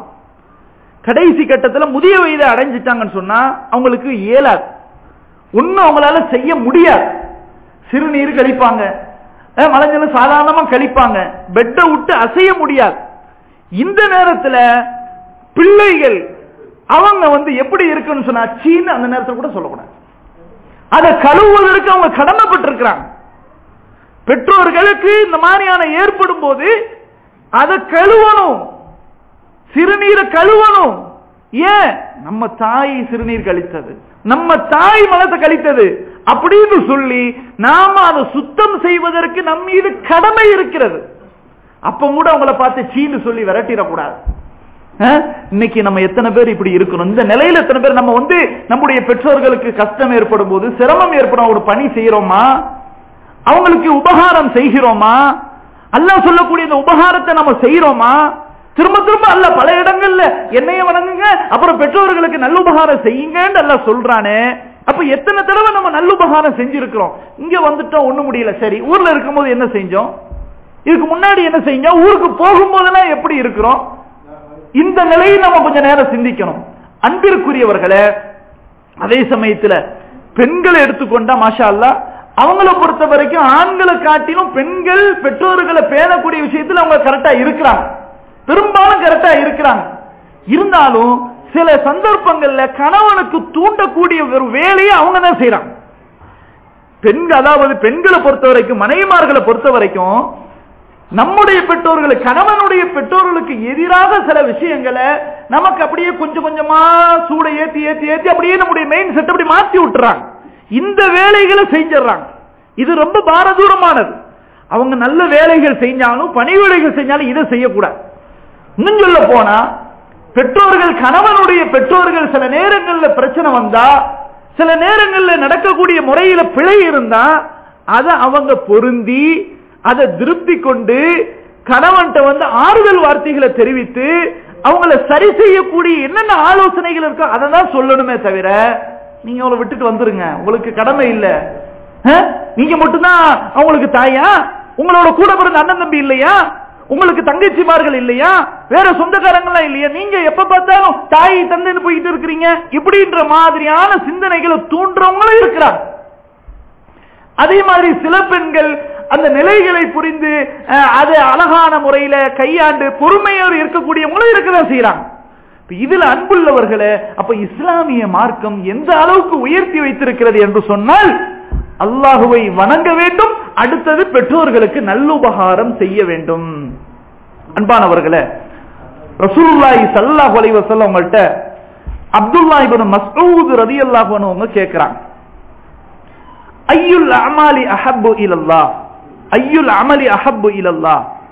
Speaker 1: கடைசி கட்டத்துல முதிய வயதை அடைஞ்சிட்டாங்கன்னு சொன்னா அவங்களுக்கு இயலாது ஒன்னும் அவங்களால செய்ய முடியாது சிறுநீர் கழிப்பாங்க அஹ் மலைஞ்சலும் சாதாரணமா கழிப்பாங்க பெட்டை விட்டு அசைய முடியாது இந்த நேரத்துல பிள்ளைகள் அவங்க வந்து எப்படி இருக்குன்னு சொன்னா சீன்னு அந்த நேரத்துல கூட சொல்லக்கூடாது அதை கழுவுவதற்கு அவங்க கடமைப்பட்டிருக்கிறாங்க பெற்றோர்களுக்கு இந்த மாதிரியான ஏற்படும் போது அதை கழுவணும் சிறுநீரை கழுவணும் ஏன் நம்ம தாய் சிறுநீர் கழித்தது நம்ம தாய் மனத்தை கழித்தது அப்படின்னு சொல்லி நாம அதை சுத்தம் செய்வதற்கு நம் மீது கடமை இருக்கிறது அப்ப கூட அவங்கள பார்த்து சீன்னு சொல்லி விரட்டிடக்கூடாது அஹ்? இன்னைக்கு நம்ம எத்தனை பேர் இப்படி இருக்கிறோம் இந்த நிலையில எத்தனை பேர் நம்ம வந்து நம்முடைய பெற்றோர்களுக்கு கஷ்டம் ஏற்படும் போது சிரமம் ஏற்படும் ஒரு பணி செய்யறோமா அவங்களுக்கு உபகாரம் செய்கிறோமா அல்லாஹ் சொல்லக்கூடிய இந்த உபகாரத்தை நம்ம செய்யறோமா திரும்ப திரும்ப அல்ல பல இடங்கள்ல என்னைய வணங்குங்க அப்புறம் பெற்றோர்களுக்கு நல்ல உபகாரம் செய்யுங்கன்னு அல்லாஹ் சொல்றானே அப்ப எத்தனை தடவை நம்ம நல்ல உபகாரம் செஞ்சிருக்கிறோம் இங்க வந்துட்டோம் ஒண்ணு முடியல சரி ஊர்ல இருக்கும்போது என்ன செஞ்சோம் இதுக்கு முன்னாடி என்ன செஞ்சோம் ஊருக்கு போகும்போதெல்லாம் எப்படி இருக்கிறோம் இந்த நிலையை நம்ம கொஞ்ச நேரம் சிந்திக்கணும் அன்பிற்குரியவர்களே அதே சமயத்துல பெண்களை எடுத்துக்கொண்டா மாஷா அல்லா அவங்கள பொறுத்த வரைக்கும் ஆண்களை காட்டிலும் பெண்கள் பெற்றோர்களை பேணக்கூடிய விஷயத்துல அவங்க கரெக்டா இருக்கிறாங்க பெரும்பாலும் கரெக்டா இருக்கிறாங்க இருந்தாலும் சில சந்தர்ப்பங்கள்ல கணவனுக்கு தூண்டக்கூடிய ஒரு வேலையை அவங்க தான் செய்யறாங்க பெண்கள் அதாவது பெண்களை பொறுத்த வரைக்கும் மனைவிமார்களை பொறுத்த வரைக்கும் நம்முடைய பெற்றோர்கள் கணவனுடைய பெற்றோர்களுக்கு எதிராக சில விஷயங்களை நமக்கு அப்படியே கொஞ்சம் கொஞ்சமா சூட ஏத்தி ஏத்தி ஏத்தி அப்படியே நம்முடைய மெயின் செட் அப்படி மாத்தி விட்டுறாங்க இந்த வேலைகளை செஞ்சிடறாங்க இது ரொம்ப பாரதூரமானது அவங்க நல்ல வேலைகள் செஞ்சாலும் பணி வேலைகள் செஞ்சாலும் இதை செய்யக்கூடாது இன்னும் சொல்ல போனா பெற்றோர்கள் கணவனுடைய பெற்றோர்கள் சில நேரங்கள்ல பிரச்சனை வந்தா சில நேரங்கள்ல நடக்கக்கூடிய முறையில பிழை இருந்தா அதை அவங்க பொருந்தி அதை திருப்தி கொண்டு கணவன்கிட்ட வந்து ஆறுதல் வார்த்தைகளை தெரிவித்து அவங்கள சரி செய்யக்கூடிய என்னென்ன ஆலோசனைகள் இருக்கோ அதை தான் சொல்லணுமே தவிர நீங்க அவளை விட்டுட்டு வந்துருங்க உங்களுக்கு கடமை இல்ல அஹ்? நீங்க மட்டும்தான் அவங்களுக்கு தாயா உங்களோட கூட பிறந்த அண்ணன் தம்பி இல்லையா உங்களுக்கு தங்கச்சிமார்கள் இல்லையா வேற சொந்தக்காரங்களாம் இல்லையா நீங்க எப்ப பார்த்தாலும் தாய் தந்தைன்னு போயிட்டு இருக்கிறீங்க இப்படின்ற மாதிரியான சிந்தனைகளை தூண்டுறவங்களும் இருக்கிறாங்க அதே மாதிரி சில பெண்கள் அந்த நிலைகளை புரிந்து அஹ், அதை அழகான முறையில கையாண்டு பொறுமையோடு இருக்கக்கூடியவங்களும் இருக்கதான் செய்யறாங்க இப்ப இதுல அன்புள்ளவர்களே அப்ப இஸ்லாமிய மார்க்கம் எந்த அளவுக்கு உயர்த்தி வைத்திருக்கிறது என்று சொன்னால் அல்லாஹுவை வணங்க வேண்டும் அடுத்தது பெற்றோர்களுக்கு நல்லுபகாரம் செய்ய வேண்டும் அன்பானவர்களே ரசூலுல்லாஹி ஸல்லல்லாஹு அலைஹி வஸல்லம் உங்கள்ட்ட அப்துல்லா இப்னு மஸ்ஊத் ரலியல்லாஹு அன்ஹு அவங்க கேக்குறாங்க
Speaker 2: ஐயுல் அமாலி அஹப்பு இலல்லா ஐயுல் அமலி அஹப்பு இலல்லா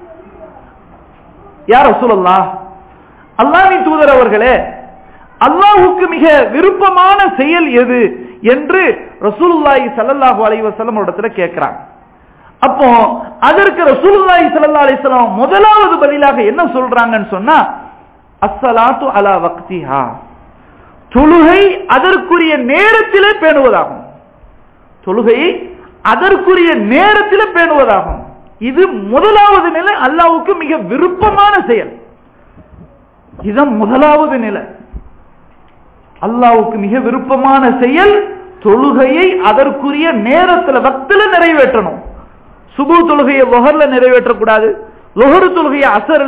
Speaker 2: யார் ரசூலல்லா அல்லாஹ்வின் தூதர் அவர்களே அல்லாஹ்வுக்கு மிக விருப்பமான செயல் எது என்று ரசூலுல்லாஹி ஸல்லல்லாஹு அலைஹி வஸல்லம் இடத்துல கேட்கிறாங்க அப்போ அதற்கு ரசூலுல்லாஹி ஸல்லல்லாஹு அலைஹி வஸல்லம் முதலாவது பதிலாக என்ன சொல்றாங்கன்னு சொன்னா அஸ்ஸலாத்து அலா வக்திஹா தொழுகை அதற்குரிய நேரத்திலே பேணுவதாகும் தொழுகையை அதற்குரிய நேரத்திலே பேணுவதாகும் இது முதலாவது நிலை அல்லாஹ்வுக்கு மிக விருப்பமான செயல் இதுதான் முதலாவது நிலை அல்லாஹ்வுக்கு மிக விருப்பமான செயல் தொழுகையை அதற்குரிய நேரத்துல வக்தில நிறைவேற்றணும் சுபு தொழுகையை லொஹர்ல நிறைவேற்றக்கூடாது லொஹரு தொழுகையை அசர்ல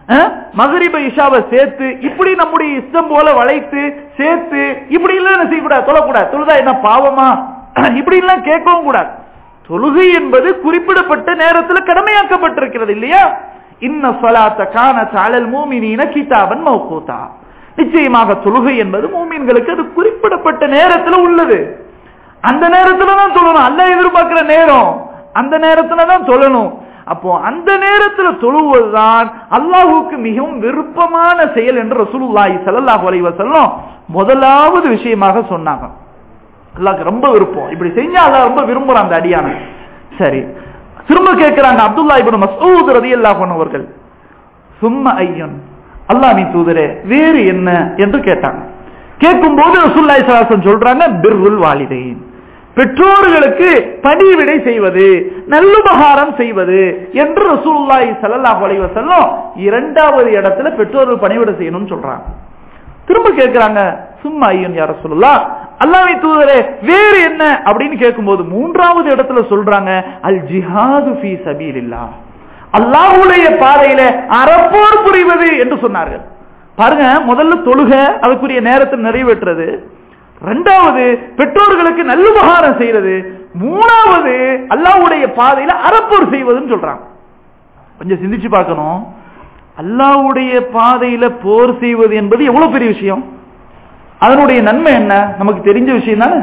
Speaker 2: மகரிப இஷாவை சேர்த்து இப்படி நம்முடைய இஷ்டம் போல வளைத்து சேர்த்து இப்படி எல்லாம் என்ன செய்யக்கூடாது தொழக்கூடாது தொழுதா என்ன பாவமா இப்படி எல்லாம் கேட்கவும் கூடாது தொழுகை என்பது குறிப்பிடப்பட்ட நேரத்தில் கடமையாக்கப்பட்டிருக்கிறது இல்லையா இன்ன சொலாத்த கான சாலல் மூமினீன கிதாபன் மௌகூதா நிச்சயமாக தொழுகை என்பது மூமின்களுக்கு அது குறிப்பிடப்பட்ட நேரத்தில் உள்ளது அந்த நேரத்துல தான் தொழணும் அல்ல எதிர்பார்க்கிற நேரம் அந்த நேரத்துல தான் தொழணும் அப்போ அந்த நேரத்துல தொழுவதுதான் அல்லாஹுக்கு மிகவும் விருப்பமான செயல் என்று ரசூலுல்லாஹி ஸல்லல்லாஹு அலைஹி வஸல்லம் முதலாவது விஷயமாக சொன்னாங்க அல்லாஹ்க்கு ரொம்ப விருப்பம் இப்படி செஞ்சா அல்லாஹ் ரொம்ப விரும்புறான் அந்த அடியான சரி திரும்ப கேட்கிறாங்க அப்துல்லா இப்னு மஸ்ஊத் ரலியல்லாஹு அன்ஹு அவர்கள் சும்ம ஐயன் அல்லாஹ்வின் தூதரே வேறு என்ன என்று கேட்டாங்க கேட்கும்போது ரசூலுல்லாஹி ஸல்லல்லாஹு அலைஹி வஸல்லம் சொல்றாங்க பிர்ருல் வாலிதைன் பெற்றோர்களுக்கு பணிவிடை செய்வது நல்லுபகாரம் செய்வது என்று ரசூலுல்லாஹி ஸல்லல்லாஹு அலைஹி வஸல்லம் இரண்டாவது இடத்துல பெற்றோர்கள் பணிவிடை செய்யணும்னு சொல்றாங்க திரும்ப கேட்கிறாங்க சும்மா ஐயன் யார சொல்லலாம் அல்லாஹ்வை தூதரே வேறு என்ன அப்படின்னு கேட்கும்போது மூன்றாவது இடத்துல சொல்றாங்க அல் ஜிஹாது ஃபீ சபீலில்லாஹ் அல்லாஹ்வுடைய பாதையில அறப்போர் புரிவது என்று சொன்னார்கள் பாருங்க முதல்ல தொழுக அதுக்குரிய நேரத்தை நிறைவேற்றுறது ரெண்டாவது பெற்றோர்களுக்கு நல்லுபகாரம் செய்யறது மூணாவது அல்லாவுடைய பாதையில அறப்போர் செய்வதுன்னு சொல்றாங்க கொஞ்சம் சிந்திச்சு பார்க்கணும் அல்லாவுடைய பாதையில போர் செய்வது என்பது எவ்வளவு பெரிய விஷயம் அதனுடைய நன்மை என்ன நமக்கு தெரிஞ்ச விஷயம் தானே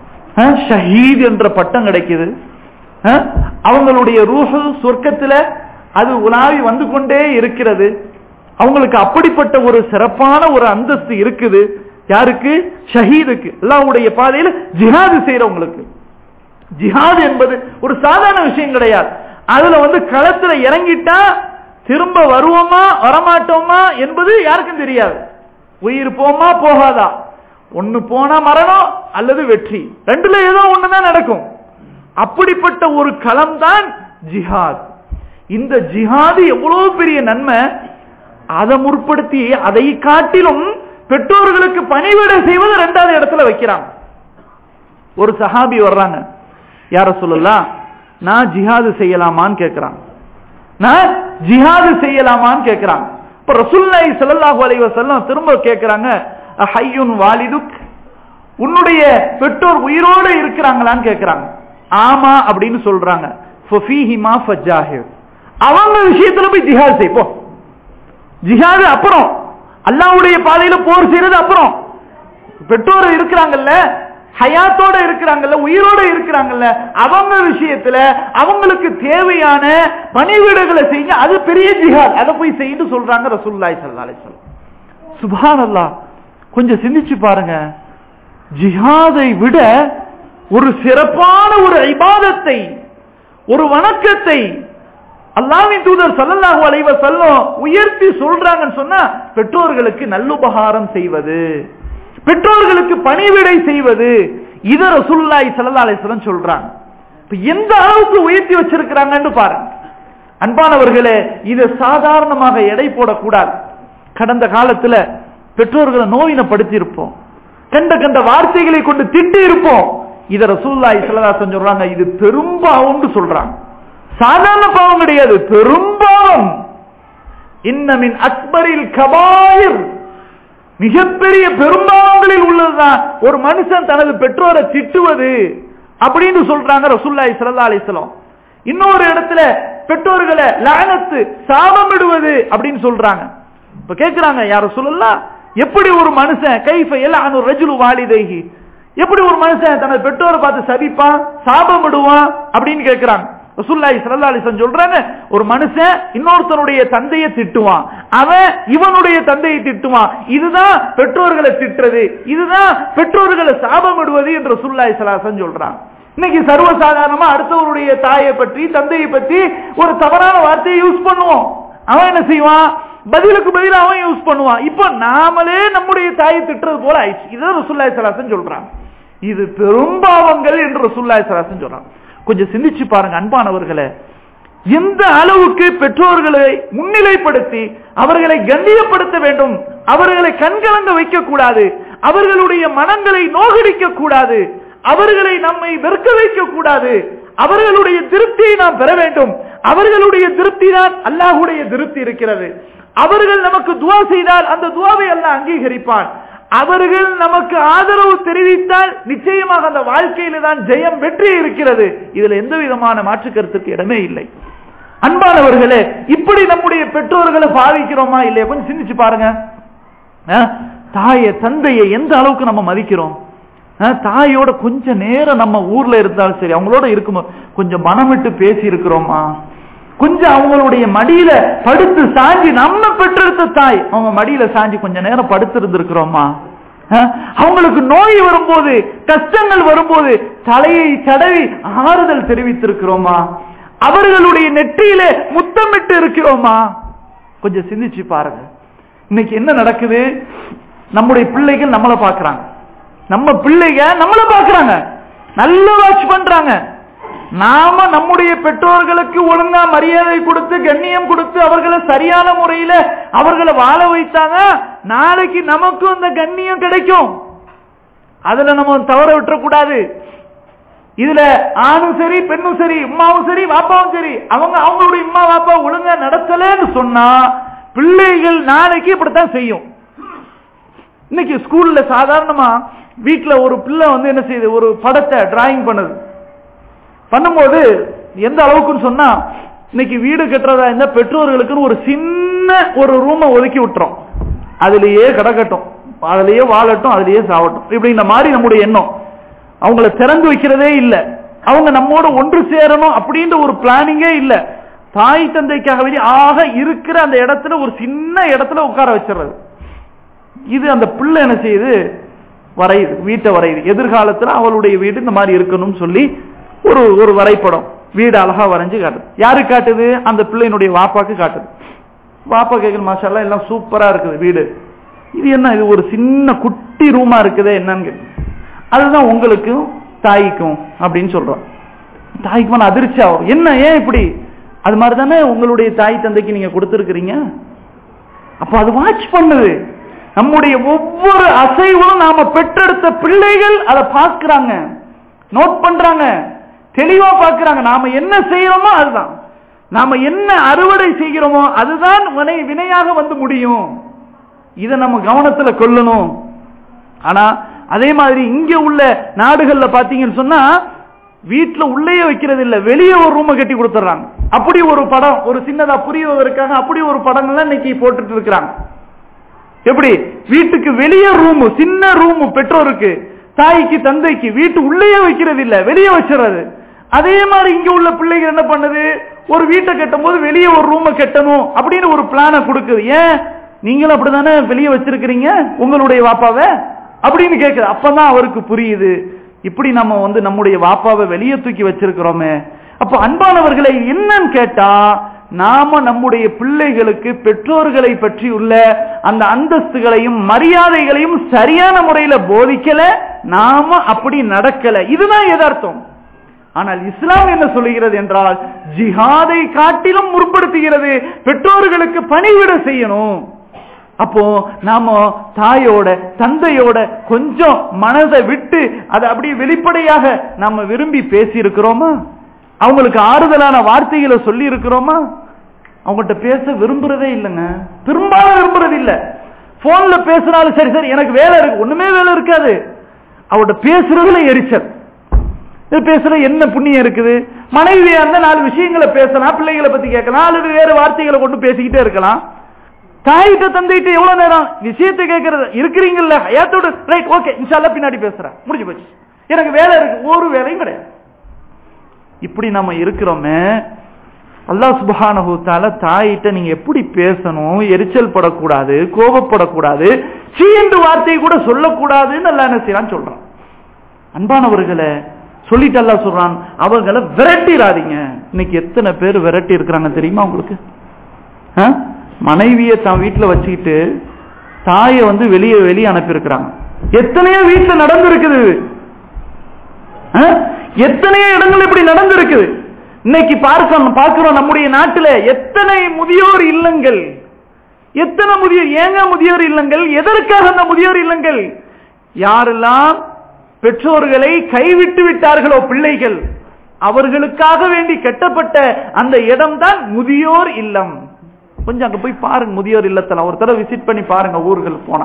Speaker 2: ஷஹீத் என்ற பட்டம் கிடைக்குது அவங்களுடைய ரூஹு சொர்க்கத்துல அது உலாவி வந்து கொண்டே இருக்கிறது அவங்களுக்கு அப்படிப்பட்ட ஒரு சிறப்பான ஒரு அந்தஸ்து இருக்குது யாருக்கு ஷஹீதுக்கு அல்லாவுடைய பாதையில் ஜிஹாது செய்யறவங்களுக்கு ஜிஹாது என்பது ஒரு சாதாரண விஷயம் கிடையாது அதுல வந்து களத்துல இறங்கிட்டா திரும்ப வருவோமா வரமாட்டோமா என்பது யாருக்கும் தெரியாது உயிர் போமா போகாதா ஒன்னு போனா மரணம் அல்லது வெற்றி ரெண்டுல ஏதோ ஒண்ணுதான் நடக்கும் அப்படிப்பட்ட ஒரு களம் தான் ஜிஹாத் இந்த ஜிஹாது எவ்வளவு பெரிய நன்மை அதை முற்படுத்தி அதை காட்டிலும் பெற்றோர்களுக்கு பணிவிட செய்வது ரெண்டாவது இடத்துல வைக்கிறாங்க ஒரு சஹாபி வர்றாங்க யார சொல்லலாம் நான் ஜிஹாது செய்யலாமான்னு கேட்கிறான் நான் ஜிஹாது செய்யலாமான்னு கேட்கிறான் இப்ப ரசுல்லாய் ஸல்லல்லாஹு அலைஹி வஸல்லம் திரும்ப கேட்கிறாங்க ஹய்யுன் வாலிதுக் உன்னுடைய பெற்றோர் உயிரோடு இருக்கிறாங்களான்னு கேட்கிறாங்க ஆமா அப்படின்னு சொல்றாங்க ஃபஃபீஹிமா ஃபஜாஹிர் அவங்க விஷயத்துல போய் ஜிஹாது செய் போ ஜிஹாது அப்புறம் அல்லாவுடைய பாதையில போர் செய்யறது அப்புறம் பெற்றோர் இருக்கிறாங்கல்ல ஹயாத்தோட இருக்கிறாங்கல்ல உயிரோட இருக்கிறாங்கல்ல அவங்க விஷயத்துல அவங்களுக்கு தேவையான பணிவீடுகளை செய்யுங்க அது பெரிய ஜிஹாத் அதை போய் செய்யுன்னு சொல்றாங்க ரசூல்லாய் சல்லா அலிஸ்லாம் சுபான் அல்லா கொஞ்சம் சிந்திச்சு பாருங்க ஜிஹாதை விட ஒரு சிறப்பான ஒரு இபாதத்தை ஒரு வணக்கத்தை அல்லாவின் தூதர் சல்லல்லாஹு அலைவ செல்லம் உயர்த்தி சொல்றாங்கன்னு சொன்னா பெற்றோர்களுக்கு நல்லுபகாரம் செய்வது பெற்றோர்களுக்கு பணிவிடை செய்வது இத ரசூல்லாய் சல்லா அலிஸ்லம் சொல்றாங்க எந்த அளவுக்கு உயர்த்தி வச்சிருக்கிறாங்கன்னு பாருங்க அன்பானவர்களே இதை சாதாரணமாக எடை போடக்கூடாது கடந்த காலத்துல பெற்றோர்களை நோயினப்படுத்தி இருப்போம் கண்ட கண்ட வார்த்தைகளை கொண்டு திட்டி இருப்போம் இத ரசூல்லாய் சல்லதாசன் சொல்றாங்க இது பெரும்பாவம்னு சொல்றாங்க சாதாரண பாவம் கிடையாது பெரும்பாவம் இன்னமின் அக்பரில் கபாயிர் மிகப்பெரிய பெரும்பாவங்களில் உள்ளதுதான் ஒரு மனுஷன் தனது பெற்றோரை திட்டுவது அப்படின்னு சொல்றாங்க ரசுல்லாய் சல்லா அலிஸ்லாம் இன்னொரு இடத்துல பெற்றோர்களை லானத்து சாபமிடுவது அப்படின்னு சொல்றாங்க இப்ப கேக்குறாங்க யார சொல்லலாம் எப்படி ஒரு மனுஷன் கைஃப எல்லாம் ரஜுலு வாலிதைகி எப்படி ஒரு மனுஷன் தனது பெற்றோரை பார்த்து சபிப்பான் சாபம் விடுவான் அப்படின்னு கேட்கிறாங்க ரசூலுல்லாஹி ஸல்லல்லாஹு அலைஹி வஸல்லம் சொல்றாங்க ஒரு மனுஷன் இன்னொருத்தனுடைய தந்தையை திட்டுவான் அவன் இவனுடைய தந்தையை திட்டுவான் இதுதான் பெற்றோர்களை திட்டுறது இதுதான் பெற்றோர்களை சாபம் விடுவது என்று ரசூலுல்லாஹி ஸல்லல்லாஹு அலைஹி வஸல்லம் சொல்றான் இன்னைக்கு சர்வசாதாரணமா அடுத்தவருடைய தாயை பற்றி தந்தையை பற்றி ஒரு தவறான வார்த்தையை யூஸ் பண்ணுவோம் அவன் என்ன செய்வான் பதிலுக்கு பதில் அவன் யூஸ் பண்ணுவான் இப்போ நாமளே நம்முடைய தாயை திட்டுறது போல ஆயிடுச்சு இதுதான் ரசூல்லாய் சலாசன் சொல்றான் இது பெரும்பாவங்கள் என்று ரசூல்லாய் சலாசன் சொல்றான் கொஞ்சம் சிந்திச்சு பாருங்க அன்பானவர்களே எந்த அளவுக்கு பெற்றோர்களை முன்னிலைப்படுத்தி அவர்களை கண்ணியப்படுத்த வேண்டும் அவர்களை கண்கலங்க வைக்க கூடாது அவர்களுடைய மனங்களை நோகடிக்க கூடாது அவர்களை நம்மை வெறுக்க வைக்க கூடாது அவர்களுடைய திருப்தியை நாம் பெற வேண்டும் அவர்களுடைய திருப்தி தான் அல்லாஹுடைய திருப்தி இருக்கிறது அவர்கள் நமக்கு துவா செய்தால் அந்த துவாவை அல்லாஹ் அங்கீகரிப்பான் அவர்கள் நமக்கு ஆதரவு தெரிவித்தால் நிச்சயமாக அந்த வாழ்க்கையில தான் ஜெயம் வெற்றி இருக்கிறது இதுல எந்த விதமான மாற்று கருத்துக்கு இடமே இல்லை அன்பானவர்களே இப்படி நம்முடைய பெற்றோர்களை பாவிக்கிறோமா இல்லையா கொஞ்சம் சிந்திச்சு பாருங்க அஹ், தாயை தந்தையை எந்த அளவுக்கு நம்ம மதிக்கிறோம் அஹ், தாயோட கொஞ்ச நேரம் நம்ம ஊர்ல இருந்தாலும் சரி அவங்களோட இருக்கும் கொஞ்சம் மனம் விட்டு பேசி இருக்கிறோமா கொஞ்சம் அவங்களுடைய மடியில படுத்து சாஞ்சி நம்ம பெற்றெடுத்த தாய் அவங்க மடியில சாஞ்சி கொஞ்ச நேரம் படுத்து இருந்திருக்கிறோமா அஹ், அவங்களுக்கு நோய் வரும்போது கஷ்டங்கள் வரும்போது தலையை தடவி ஆறுதல் தெரிவித்திருக்கிறோமா அவர்களுடைய நெற்றியில முத்தமிட்டு இருக்கிறோமா கொஞ்சம் சிந்திச்சு பாருங்க இன்னைக்கு என்ன நடக்குது நம்முடைய பிள்ளைகள் நம்மளை பாக்குறாங்க நம்ம பிள்ளைங்க நம்மள பாக்குறாங்க நல்ல வாட்ச் பண்றாங்க நாம நம்முடைய பெற்றோர்களுக்கு ஒழுங்கா மரியாதை கொடுத்து கண்ணியம் கொடுத்து அவர்களை சரியான முறையில அவர்களை வாழ வைத்தாங்க நாளைக்கு நமக்கும் அந்த கண்ணியம் கிடைக்கும் அதுல நம்ம தவற விட்டுறக்கூடாது இதுல ஆணும் சரி பெண்ணும் சரி உமாவும் சரி வாப்பாவும் சரி அவங்க அவங்களுடைய உமா வாப்பா ஒழுங்கா நடத்தலன்னு சொன்னா பிள்ளைகள் நாளைக்கு இப்படித்தான் செய்யும் இன்னைக்கு ஸ்கூல்ல சாதாரணமா வீட்ல ஒரு பிள்ளை வந்து என்ன செய்யுது ஒரு படத்தை டிராயிங் பண்ணுது பண்ணும்போது எந்த அளவுக்குன்னு சொன்னா இன்னைக்கு வீடு கட்டுறதா இருந்தா பெற்றோர்களுக்குன்னு ஒரு சின்ன ஒரு ரூமை ஒதுக்கி விட்டுறோம் அதுலயே கிடக்கட்டும் அதுலயே வாழட்டும் அதுலயே சாவட்டும் இப்படிங்கிற மாதிரி நம்முடைய எண்ணம் அவங்கள திறந்து வைக்கிறதே இல்ல அவங்க நம்மோட ஒன்று சேரணும் அப்படின்ற ஒரு பிளானிங்கே இல்ல தாய் தந்தைக்காக வேண்டி ஆக இருக்கிற அந்த இடத்துல ஒரு சின்ன இடத்துல உட்கார வச்சிடுறது இது அந்த பிள்ளை என்ன செய்யுது வரையுது வீட்டை வரையுது எதிர்காலத்துல அவளுடைய வீடு இந்த மாதிரி இருக்கணும்னு சொல்லி ஒரு ஒரு வரைபடம் வீடு அழகா வரைஞ்சு காட்டுது யாரு காட்டுது அந்த பிள்ளையினுடைய வாப்பாக்கு காட்டுது வாப்பா கேட்குற மாஷால்லாம் எல்லாம் சூப்பரா இருக்குது வீடு இது என்ன இது ஒரு சின்ன குட்டி ரூமா இருக்குதே என்னன்னு கேக்குது. அதுதான் உங்களுக்கும் தாய்க்கும் அப்படின்னு சொல்றோம் தாய்க்கு மேல அதிர்ச்சி ஆகும் என்ன ஏன் இப்படி அது மாதிரி தானே உங்களுடைய தாய் தந்தைக்கு நீங்க கொடுத்துருக்கிறீங்க அப்ப அது வாட்ச் பண்ணுது நம்முடைய ஒவ்வொரு அசைவும் நாம பெற்றெடுத்த பிள்ளைகள் அதை பார்க்கிறாங்க நோட் பண்றாங்க தெளிவா பார்க்கிறாங்க நாம என்ன செய்யறோமோ அதுதான் நாம என்ன அறுவடை செய்கிறோமோ அதுதான் வினை வினையாக வந்து முடியும் இதை நம்ம கவனத்துல கொள்ளணும் ஆனா அதே மாதிரி இங்க உள்ள நாடுகள்ல பாத்தீங்கன்னு சொன்னா வீட்டுல உள்ளேயே வைக்கிறது இல்ல வெளியே ஒரு ரூமை கட்டி கொடுத்துறாங்க அப்படி ஒரு படம் ஒரு சின்னதா புரிவதற்காக அப்படி ஒரு படங்கள்லாம் இன்னைக்கு போட்டுட்டு இருக்கிறாங்க எப்படி வீட்டுக்கு வெளியே ரூம் சின்ன ரூம் பெற்றோருக்கு தாய்க்கு தந்தைக்கு வீட்டு உள்ளேயே வைக்கிறது இல்ல வெளியே வச்சிடறது அதே மாதிரி இங்க உள்ள பிள்ளைகள் என்ன பண்ணுது ஒரு வீட்டை கட்டும் போது வெளியே ஒரு ரூமை கட்டணும் அப்படின்னு ஒரு பிளானை கொடுக்குது ஏன் நீங்களும் அப்படிதானே வெளியே வச்சிருக்கிறீங்க உங்களுடைய வாப்பாவை அப்படின்னு கேக்குது அப்பதான் அவருக்கு புரியுது இப்படி நம்ம வந்து நம்முடைய வாப்பாவை வெளியே தூக்கி வச்சிருக்கிறோமே அப்ப அன்பானவர்களை என்னன்னு கேட்டா நாம நம்முடைய பிள்ளைகளுக்கு பெற்றோர்களை பற்றி உள்ள அந்த அந்தஸ்துகளையும் மரியாதைகளையும் சரியான முறையில போதிக்கல நாம அப்படி நடக்கல இதுதான் எதார்த்தம் ஆனால் இஸ்லாம் என்ன சொல்லுகிறது என்றால் ஜிஹாதை காட்டிலும் முற்படுத்துகிறது பெற்றோர்களுக்கு பணிவிட செய்யணும் அப்போ நாம தாயோட தந்தையோட கொஞ்சம் மனதை விட்டு அதை அப்படியே வெளிப்படையாக நாம விரும்பி பேசி இருக்கிறோமா அவங்களுக்கு ஆறுதலான வார்த்தைகளை சொல்லி இருக்கிறோமா அவங்ககிட்ட பேச விரும்புறதே இல்லைங்க பெரும்பாலும் விரும்புறது இல்ல போன்ல பேசினாலும் சரி சரி எனக்கு வேலை இருக்கு ஒண்ணுமே வேலை இருக்காது அவட்ட பேசுறதுல எரிச்சல் இது பேசுற என்ன புண்ணியம் இருக்குது மனைவியா இருந்தா நாலு விஷயங்களை பேசலாம் பிள்ளைகளை பத்தி கேட்கலாம் அல்லது வேற வார்த்தைகளை கொண்டு பேசிக்கிட்டே இருக்கலாம் தாயிட்ட தந்தைட்ட எவ்வளவு நேரம் விஷயத்தை கேட்கறது இருக்கிறீங்கல்ல ஹயாத்தோட ரைட் ஓகே இன்ஷால்லா பின்னாடி பேசுறேன் முடிஞ்சு போச்சு எனக்கு வேலை இருக்கு ஒரு வேலையும் கிடையாது இப்படி நம்ம இருக்கிறோமே அல்லாஹ் சுபஹானஹு தஆலா தாயிட்ட நீங்க எப்படி பேசணும் எரிச்சல் படக்கூடாது கோபப்படக்கூடாது சீ என்று வார்த்தை கூட சொல்லக்கூடாதுன்னு அல்லாஹ் என்ன செய்யறான்னு சொல்றான் அன்பானவர்களே சொல்லிட்டு அல்லாஹ் சொல்றான் அவர்களை விரட்டிடாதீங்க இன்னைக்கு எத்தனை பேர் விரட்டி இருக்கிறாங்க தெரியுமா உங்களுக்கு ஆ? மனைவியை தான் வீட்டுல வச்சுக்கிட்டு தாயை வந்து வெளியே வெளியே அனுப்பியிருக்கிறாங்க எத்தனையோ வீட்டுல நடந்திருக்குது ஆ? எத்தனையோ இடங்கள் இப்படி நடந்திருக்குது இன்னைக்கு பார்க்க பார்க்கிறோம் நம்முடைய நாட்டில் எத்தனை முதியோர் இல்லங்கள் எத்தனை முதியோர் ஏங்க முதியோர் இல்லங்கள் எதற்காக அந்த முதியோர் இல்லங்கள் யாரெல்லாம் பெற்றோர்களை கைவிட்டு விட்டார்களோ பிள்ளைகள் அவர்களுக்காக வேண்டி கட்டப்பட்ட அந்த இடம்தான் முதியோர் இல்லம் கொஞ்சம் அங்க போய் பாருங்க முதியோர் இல்லத்துல ஒரு தடவை விசிட் பண்ணி பாருங்க ஊர்கள் போனா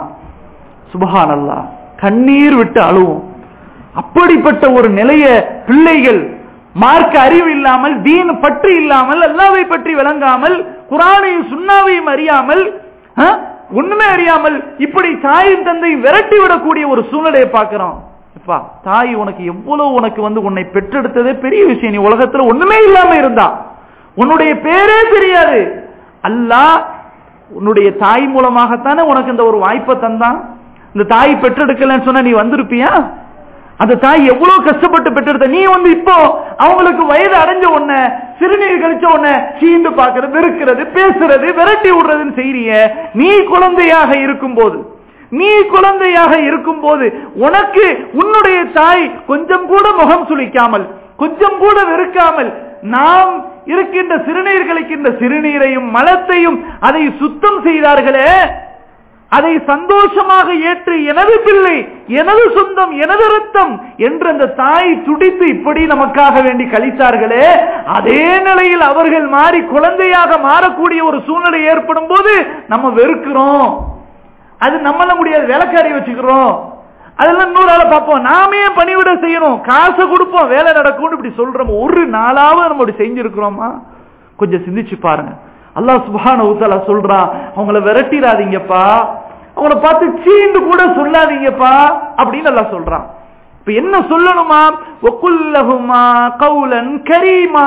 Speaker 2: சுபஹான் அல்லா கண்ணீர் விட்டு அழுவோம் அப்படிப்பட்ட ஒரு நிலைய பிள்ளைகள் மார்க்க அறிவு இல்லாமல் தீன் பற்று இல்லாமல் அல்லாவை பற்றி விளங்காமல் குரானையும் சுண்ணாவையும் அறியாமல் ஆ, ஒண்ணுமே அறியாமல் இப்படி தாயும் தந்தையும் விரட்டி விடக்கூடிய ஒரு சூழ்நிலையை பார்க்கிறோம் அப்பா தாய் உனக்கு எவ்வளவு உனக்கு வந்து உன்னை பெற்றெடுத்ததே பெரிய விஷயம் நீ உலகத்துல ஒண்ணுமே இல்லாம இருந்தா உன்னுடைய பேரே தெரியாது அல்லாஹ் உன்னுடைய தாய் மூலமாகத்தானே உனக்கு இந்த ஒரு வாய்ப்பை தந்தான் இந்த தாய் பெற்றெடுக்கலன்னு சொன்னா நீ வந்திருப்பியா அந்த தாய் எவ்வளவு கஷ்டப்பட்டு பெற்றெடுத்த நீ வந்து இப்போ அவங்களுக்கு வயது அடைஞ்ச உடனே சிறுநீர் கழிச்ச உடனே சீண்டு பாக்குறது வெறுக்கிறது பேசுறது விரட்டி விடுறதுன்னு செய்றிய நீ குழந்தையாக இருக்கும் போது நீ குழந்தையாக இருக்கும் போது உனக்கு உன்னுடைய தாய் கொஞ்சம் கூட முகம் சுளிக்காமல் கொஞ்சம் கூட வெறுக்காமல் நாம் இருக்கின்ற சிறுநீர் கழிக்கின்ற சிறுநீரையும் மலத்தையும் அதை சுத்தம் செய்தார்களே அதை சந்தோஷமாக ஏற்று எனது பிள்ளை எனது சொந்தம் எனது ரத்தம் என்று அந்த தாய் துடித்து இப்படி நமக்காக வேண்டி கழித்தார்களே அதே நிலையில் அவர்கள் மாறி குழந்தையாக மாறக்கூடிய ஒரு சூழ்நிலை ஏற்படும் போது நம்ம வெறுக்கிறோம் அது நம்மள முடியாது வேலைக்காரி வச்சுக்கிறோம் அதெல்லாம் இன்னொரு ஆளை பார்ப்போம் நாமே பணிவிட செய்யணும் காசை கொடுப்போம் வேலை நடக்கும்னு இப்படி சொல்றோம் ஒரு நாளாவது நம்ம இப்படி செஞ்சிருக்கிறோமா கொஞ்சம் சிந்திச்சு பாருங்க அல்லாஹ் சுபான ஊத்தலா சொல்றான் அவங்கள விரட்டிடாதீங்கப்பா அவங்கள பார்த்து சீண்டு கூட சொல்லாதீங்கப்பா அப்படின்னு எல்லாம் சொல்றான் இப்ப என்ன சொல்லணுமா ஒக்குல்லகுமா கவுலன் கரீமா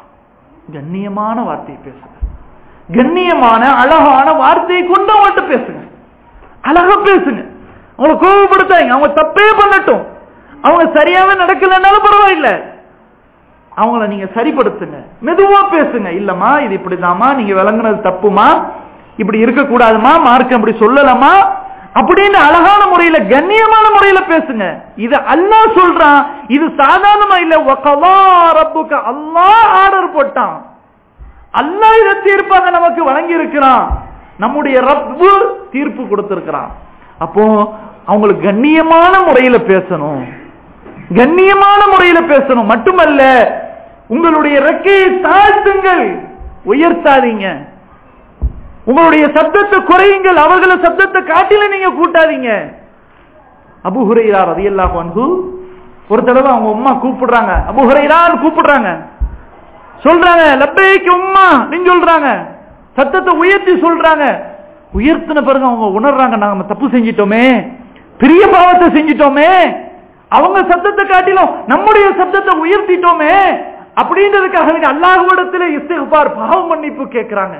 Speaker 2: கண்ணியமான வார்த்தையை பேசுங்க கண்ணியமான அழகான வார்த்தையை கொண்டு அவங்கள்ட்ட பேசுங்க அழகா பேசுங்க அவங்கள கோவப்படுத்தாங்க அவங்க தப்பே பண்ணட்டும் அவங்க சரியாவே நடக்கலன்னாலும் பரவாயில்லை அவங்கள நீங்க சரிப்படுத்துங்க மெதுவா பேசுங்க இல்லம்மா இது இப்படிதாம்மா நீங்க விளங்குனது தப்புமா இப்படி இருக்க கூடாதுமா மார்க்கம் அப்படி சொல்லலாமா அப்படின்னு அழகான முறையில கண்ணியமான முறையில பேசுங்க இது அல்லாஹ் சொல்றான் இது சாதாரணமா இல்ல வகலா ரப்புக்க அல்லாஹ் ஆர்டர் போட்டான் அல்லாஹ் இதை தீர்ப்பாக நமக்கு வழங்கி இருக்கிறான் நம்முடைய ரப்பு தீர்ப்பு கொடுத்திருக்கிறான் அப்போ அவங்களுக்கு கண்ணியமான முறையில பேசணும் கண்ணியமான முறையில பேசணும் மட்டுமல்ல உங்களுடைய ரெக்கையை தாழ்த்துங்கள் உயர்த்தாதீங்க உங்களுடைய சப்தத்தை குறையுங்கள் அவர்கள சப்தத்தை காட்டில நீங்க கூட்டாதீங்க அபு ஹுரைரா ரதியல்லாஹு அன்ஹு ஒரு தடவை அவங்க அம்மா கூப்பிடுறாங்க அபு ஹுரைரான்னு கூப்பிடுறாங்க சொல்றாங்க லப்பைக்கு உம்மா நீங்க சொல்றாங்க சத்தத்தை உயர்த்தி சொல்றாங்க உயர்த்தின பிறகு அவங்க உணர்றாங்க நாம தப்பு செஞ்சிட்டோமே பெரிய பாவத்தை செஞ்சிட்டோமே அவங்க சத்தத்தை காட்டிலும் நம்முடைய சத்தத்தை உயர்த்திட்டோமே அப்படின்றதுக்காக அல்லாஹுவிடத்தில் இஸ்திஃபார் பாவ மன்னிப்பு கேட்கிறாங்க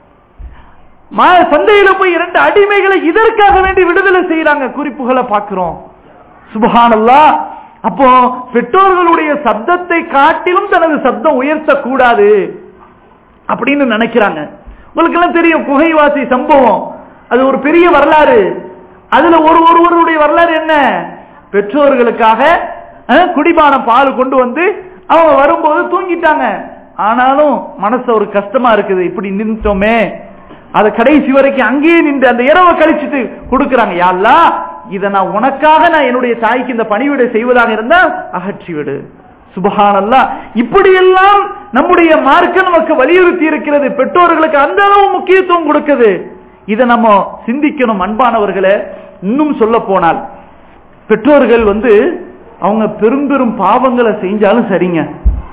Speaker 2: மா- சந்தையில போய் இரண்டு அடிமைகளை இதற்காக வேண்டி விடுதலை செய்யறாங்க குறிப்புகளை பார்க்கிறோம் சுபஹானல்லா அப்போ பெற்றோர்களுடைய சப்தத்தை காட்டிலும் தனது சப்தம் உயர்த்தக்கூடாது அப்படின்னு நினைக்கிறாங்க உங்களுக்கு எல்லாம் தெரியும் குகைவாசி சம்பவம் அது ஒரு பெரிய வரலாறு அதுல ஒரு ஒருவருடைய வரலாறு என்ன பெற்றோர்களுக்காக அஹ், குடிபானம் பால் கொண்டு வந்து அவங்க வரும்போது தூங்கிட்டாங்க ஆனாலும் மனசு ஒரு கஷ்டமா இருக்குது இப்படி நின்றுட்டோமே அத கடைசி வரைக்கும் அங்கேயே நின்று அந்த இரவை கழிச்சுட்டு கொடுக்கறாங்க யாழ்லா இத நான் உனக்காக நான் என்னுடைய தாய்க்கு இந்த பணிவிடை செய்வதாக இருந்தா அகற்றி விடு சுபஹானல்லா இப்படியெல்லாம் நம்முடைய மார்க்க நமக்கு வலியுறுத்தி இருக்கிறது பெற்றோர்களுக்கு அந்த அளவு முக்கியத்துவம் கொடுக்குது இதை நம்ம சிந்திக்கணும் அன்பானவர்களே இன்னும் சொல்ல போனால் பெற்றோர்கள் வந்து அவங்க பெரும் பெரும் பாவங்களை செஞ்சாலும் சரிங்க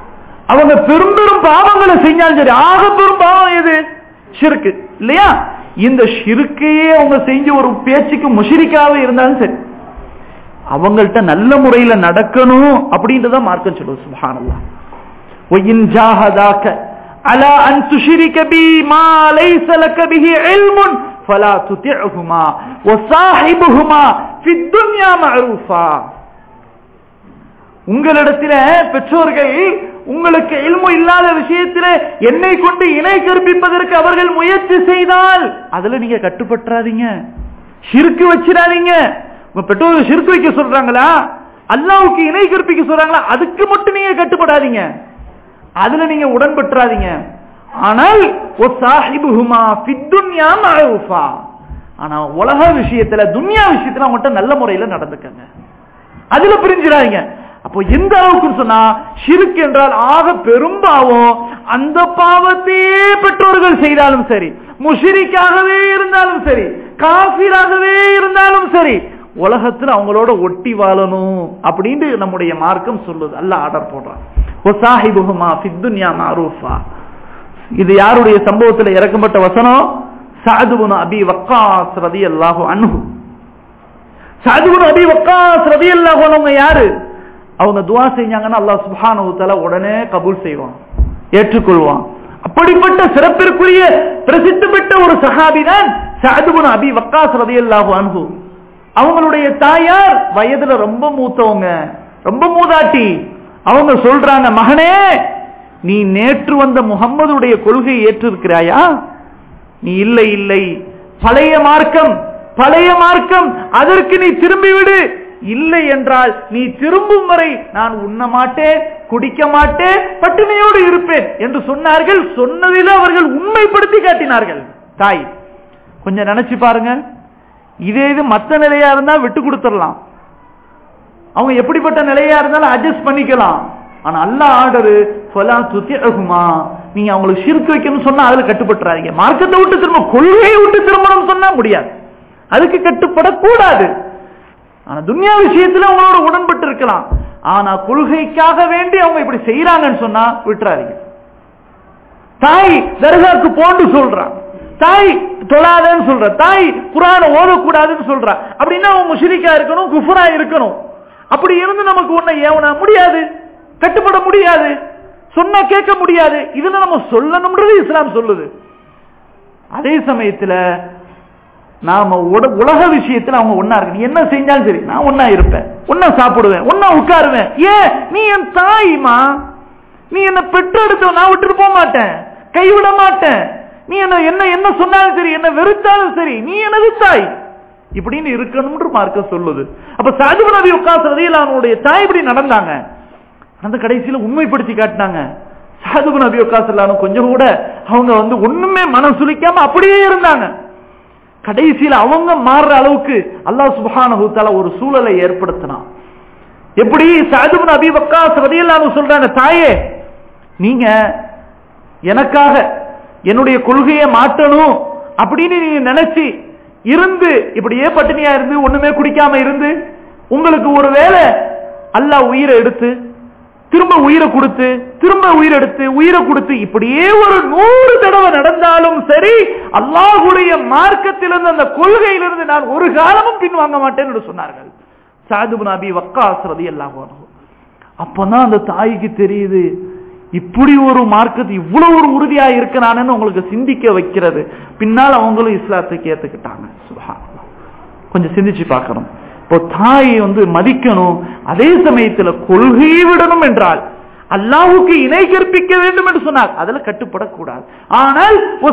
Speaker 2: அவங்க பெரும் பெரும் பாவங்களை செஞ்சாலும் சரி ஆக பெரும் பாவம் எது ஷிர்கு இல்லையா இந்த ஷிருக்கையே அவங்க செஞ்ச ஒரு பேச்சுக்கு முஷிரிக்காக இருந்தாலும் சரி அவங்கள்ட்ட நல்ல முறையில நடக்கணும் அப்படின்றத மார்க்கம் சொல்லுவது சுபஹானல்லாஹ் وَإِنْ جَاهَدَاكَ عَلَى أَنْ تُشْرِكَ بِي مَا لَيْسَ لَكَ بِهِ عِلْمٌ فَلَا تُطِعْهُمَا وَصَاحِبْهُمَا فِي الدُّنْيَا مَعْرُوفًا உங்களிடத்தில பெற்றோர்கள் உங்களுக்கு இல்மு இல்லாத விஷயத்தில என்னை கொண்டு இணை கற்பிப்பதற்கு அவர்கள் முயற்சி செய்தால் அதுல நீங்க கட்டுப்பட்டுறாதீங்க ஷிருக்கு வச்சிடாதீங்க உங்க பெற்றோர்கள் ஷிருக்கு வைக்க சொல்றாங்களா அல்லாவுக்கு இணை கற்பிக்க சொல்றாங்களா அதுக்கு மட்டும் நீங்க கட்டுப்படாதீங்க அதுல நீங்க உடன்பட்டுறாதீங்க ஆனால் ஒ சாஹிபுஹுமா ஃபித்துன்யா மஅரூஃபா ஆனா உலக விஷயத்துல துன்யா விஷயத்துல அவங்கள்ட்ட நல்ல முறையில நடந்துக்கங்க அதுல பிரிஞ்சிடாதீங்க அப்போ எந்த அளவுக்கு சொன்னா ஷிருக்கு என்றால் ஆக பெரும் பாவம் அந்த பாவத்தையே பெற்றோர்கள் செய்தாலும் சரி முஷிரிக்காகவே இருந்தாலும் சரி காபிராகவே இருந்தாலும் சரி உலகத்துல அவங்களோட ஒட்டி வாழணும் அப்படின்னு நம்முடைய மார்க்கம் சொல்லுது அல்ல ஆர்டர் போடுறான் ஒசாஹிபுகுமா ஃபித்துன்யா மாரூஃபா இது யாருடைய சம்பவத்தில் இறக்கப்பட்ட வசனம் சாதுபுன் அபி வக்காஸ் ரதி அல்லாஹு அன்ஹு சாதுபுன் அபி வக்காஸ் ரதி அல்லாஹு அவங்க யாரு அவங்க துவா செஞ்சாங்கன்னா அல்லாஹ் சுப்ஹானஹு தஆலா உடனே கபூல் செய்வான் ஏற்றுக்கொள்வான் அப்படிப்பட்ட சிறப்பிற்குரிய பிரசித்தி பெற்ற ஒரு சஹாபி தான் சாதுபுன் அபி வக்காஸ் ரதியல்லாஹு அன்ஹு அவங்களுடைய தாயார் வயதுல ரொம்ப மூத்தவங்க ரொம்ப மூதாட்டி அவங்க சொல்றாங்க மகனே நீ நேற்று வந்த முகம்மதுடைய கொள்கையை ஏற்றிருக்கிறாயா நீ இல்லை இல்லை பழைய மார்க்கம் பழைய மார்க்கம் அதற்கு நீ திரும்பி விடு இல்லை என்றால் நீ திரும்பும் வரை நான் உண்ண மாட்டேன் குடிக்க மாட்டேன் பட்டினியோடு இருப்பேன் என்று சொன்னார்கள் சொன்னதில் அவர்கள் உண்மைப்படுத்தி காட்டினார்கள் தாய் கொஞ்சம் நினைச்சு பாருங்க இதே இது மத்த நிலையா இருந்தா விட்டு கொடுத்துடலாம் அவங்க எப்படிப்பட்ட நிலையா இருந்தாலும் அட்ஜஸ்ட் பண்ணிக்கலாம் ஆனா அல்ல ஆர்டரு துத்தியகுமா நீங்க அவங்களுக்கு சிரித்து வைக்கணும்னு சொன்னா அதுல கட்டுப்பட்டுறாதீங்க மார்க்கத்தை விட்டு திரும்ப கொள்கையை விட்டு திரும்பணும் சொன்னா முடியாது அதுக்கு கட்டுப்படக்கூடாது ஆனா துன்யா விஷயத்துல அவங்களோட உடன்பட்டு இருக்கலாம் ஆனா கொள்கைக்காக வேண்டி அவங்க இப்படி செய்யறாங்கன்னு சொன்னா விட்டுறாதீங்க தாய் தர்காக்கு போண்டு சொல்றான் தாய் தொழாதன்னு சொல்ற தாய் குரான ஓதக்கூடாதுன்னு சொல்றா அப்படின்னா அவங்க முஷிரிக்கா இருக்கணும் குஃபரா இருக்கணும் அப்படி இருந்து நமக்கு ஒண்ணு ஏவனா முடியாது கட்டுப்பட முடியாது சொன்னா கேட்க முடியாது இதுல நம்ம சொல்லணும்ன்றது இஸ்லாம் சொல்லுது அதே சமயத்துல நாம உலக விஷயத்துல அவங்க ஒன்னா இருக்கு நீ என்ன செஞ்சாலும் சரி நான் ஒன்னா இருப்பேன் ஒன்னா சாப்பிடுவேன் ஒன்னா உட்காருவேன் ஏன் நீ என் தாய்மா நீ என்ன பெற்றெடுத்த நான் விட்டுட்டு போக மாட்டேன் கைவிட மாட்டேன் நீ என்ன என்ன என்ன சொன்னாலும் சரி என்ன வெறுத்தாலும் சரி நீ எனது தாய் இப்படின்னு இருக்கணும்னு மார்க்க சொல்லுது அப்ப சாஜிபு நபி உட்காசுறதையில் அவனுடைய தாய் இப்படி நடந்தாங்க அந்த கடைசியில உண்மைப்படுத்தி காட்டினாங்க சாதுபு நபி உட்காசுலானும் கொஞ்சம் கூட அவங்க வந்து ஒண்ணுமே மனம் சுலிக்காம அப்படியே இருந்தாங்க கடைசியில அவங்க மாறுற அளவுக்கு அல்லாஹ் சுபஹானஹு ஒரு சூழலை ஏற்படுத்தினான் எப்படி சாதுபு நபி வக்காஸ் ரதியல்லானு சொல்றாங்க தாயே நீங்க எனக்காக என்னுடைய கொள்கையை மாற்றணும் அப்படின்னு நீங்க நினைச்சு இருந்து இப்படியே பட்டினியா இருந்து ஒண்ணுமே குடிக்காம இருந்து உங்களுக்கு ஒரு வேலை அல்லா உயிரை எடுத்து திரும்ப உயிரை கொடுத்து திரும்ப உயிரை எடுத்து உயிரை கொடுத்து இப்படியே ஒரு நூறு தடவை நடந்தாலும் சரி அல்லாஹுடைய மார்க்கத்திலிருந்து அந்த கொள்கையிலிருந்து நான் ஒரு காலமும் பின் வாங்க மாட்டேன் என்று சொன்னார்கள் சாதுபு நபி வக்காசுறது எல்லாம் அப்பதான் அந்த தாய்க்கு தெரியுது இப்படி ஒரு மார்க்கத்து இவ்வளவு ஒரு உறுதியா இருக்கிறான்னு உங்களுக்கு சிந்திக்க வைக்கிறது பின்னால் அவங்களும் இஸ்லாத்துக்கு ஏத்துக்கிட்டாங்க கொஞ்சம் சிந்திச்சு பார்க்கணும் இப்போ தாயை வந்து மதிக்கணும் அதே சமயத்துல கொள்கையை விடணும் என்றால் அல்லாவுக்கு இணை கற்பிக்க வேண்டும் என்று சொன்னார் அதுல கட்டுப்படக்கூடாது ஆனால்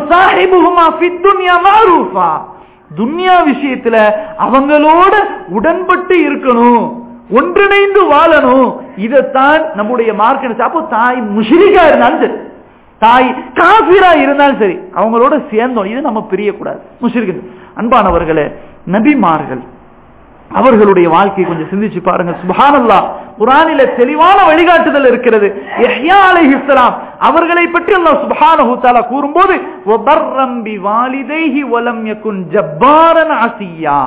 Speaker 2: துன்யா விஷயத்துல அவங்களோட உடன்பட்டு இருக்கணும் ஒன்றிணைந்து வாழணும் இதைத்தான் நம்முடைய மார்க் அப்போ தாய் முஷிரிக்கா இருந்தாலும் சரி தாய் காபிரா இருந்தாலும் சரி அவங்களோட சேர்ந்தோம் இது நம்ம பிரியக்கூடாது முஷிரிக்கு அன்பானவர்களே நபிமார்கள் அவர்களுடைய வாழ்க்கையை கொஞ்சம் சிந்திச்சு பாருங்க சுபானல்லா குரானில தெளிவான வழிகாட்டுதல் இருக்கிறது யஹ்யா அலைஹிஸ்ஸலாம் அவர்களை பற்றி அல்லாஹ் சுப்ஹானஹு தஆலா கூறும்போது வபர்ரம் பிவாலிதைஹி வலம் யகுன் ஜப்பாரன் அசியா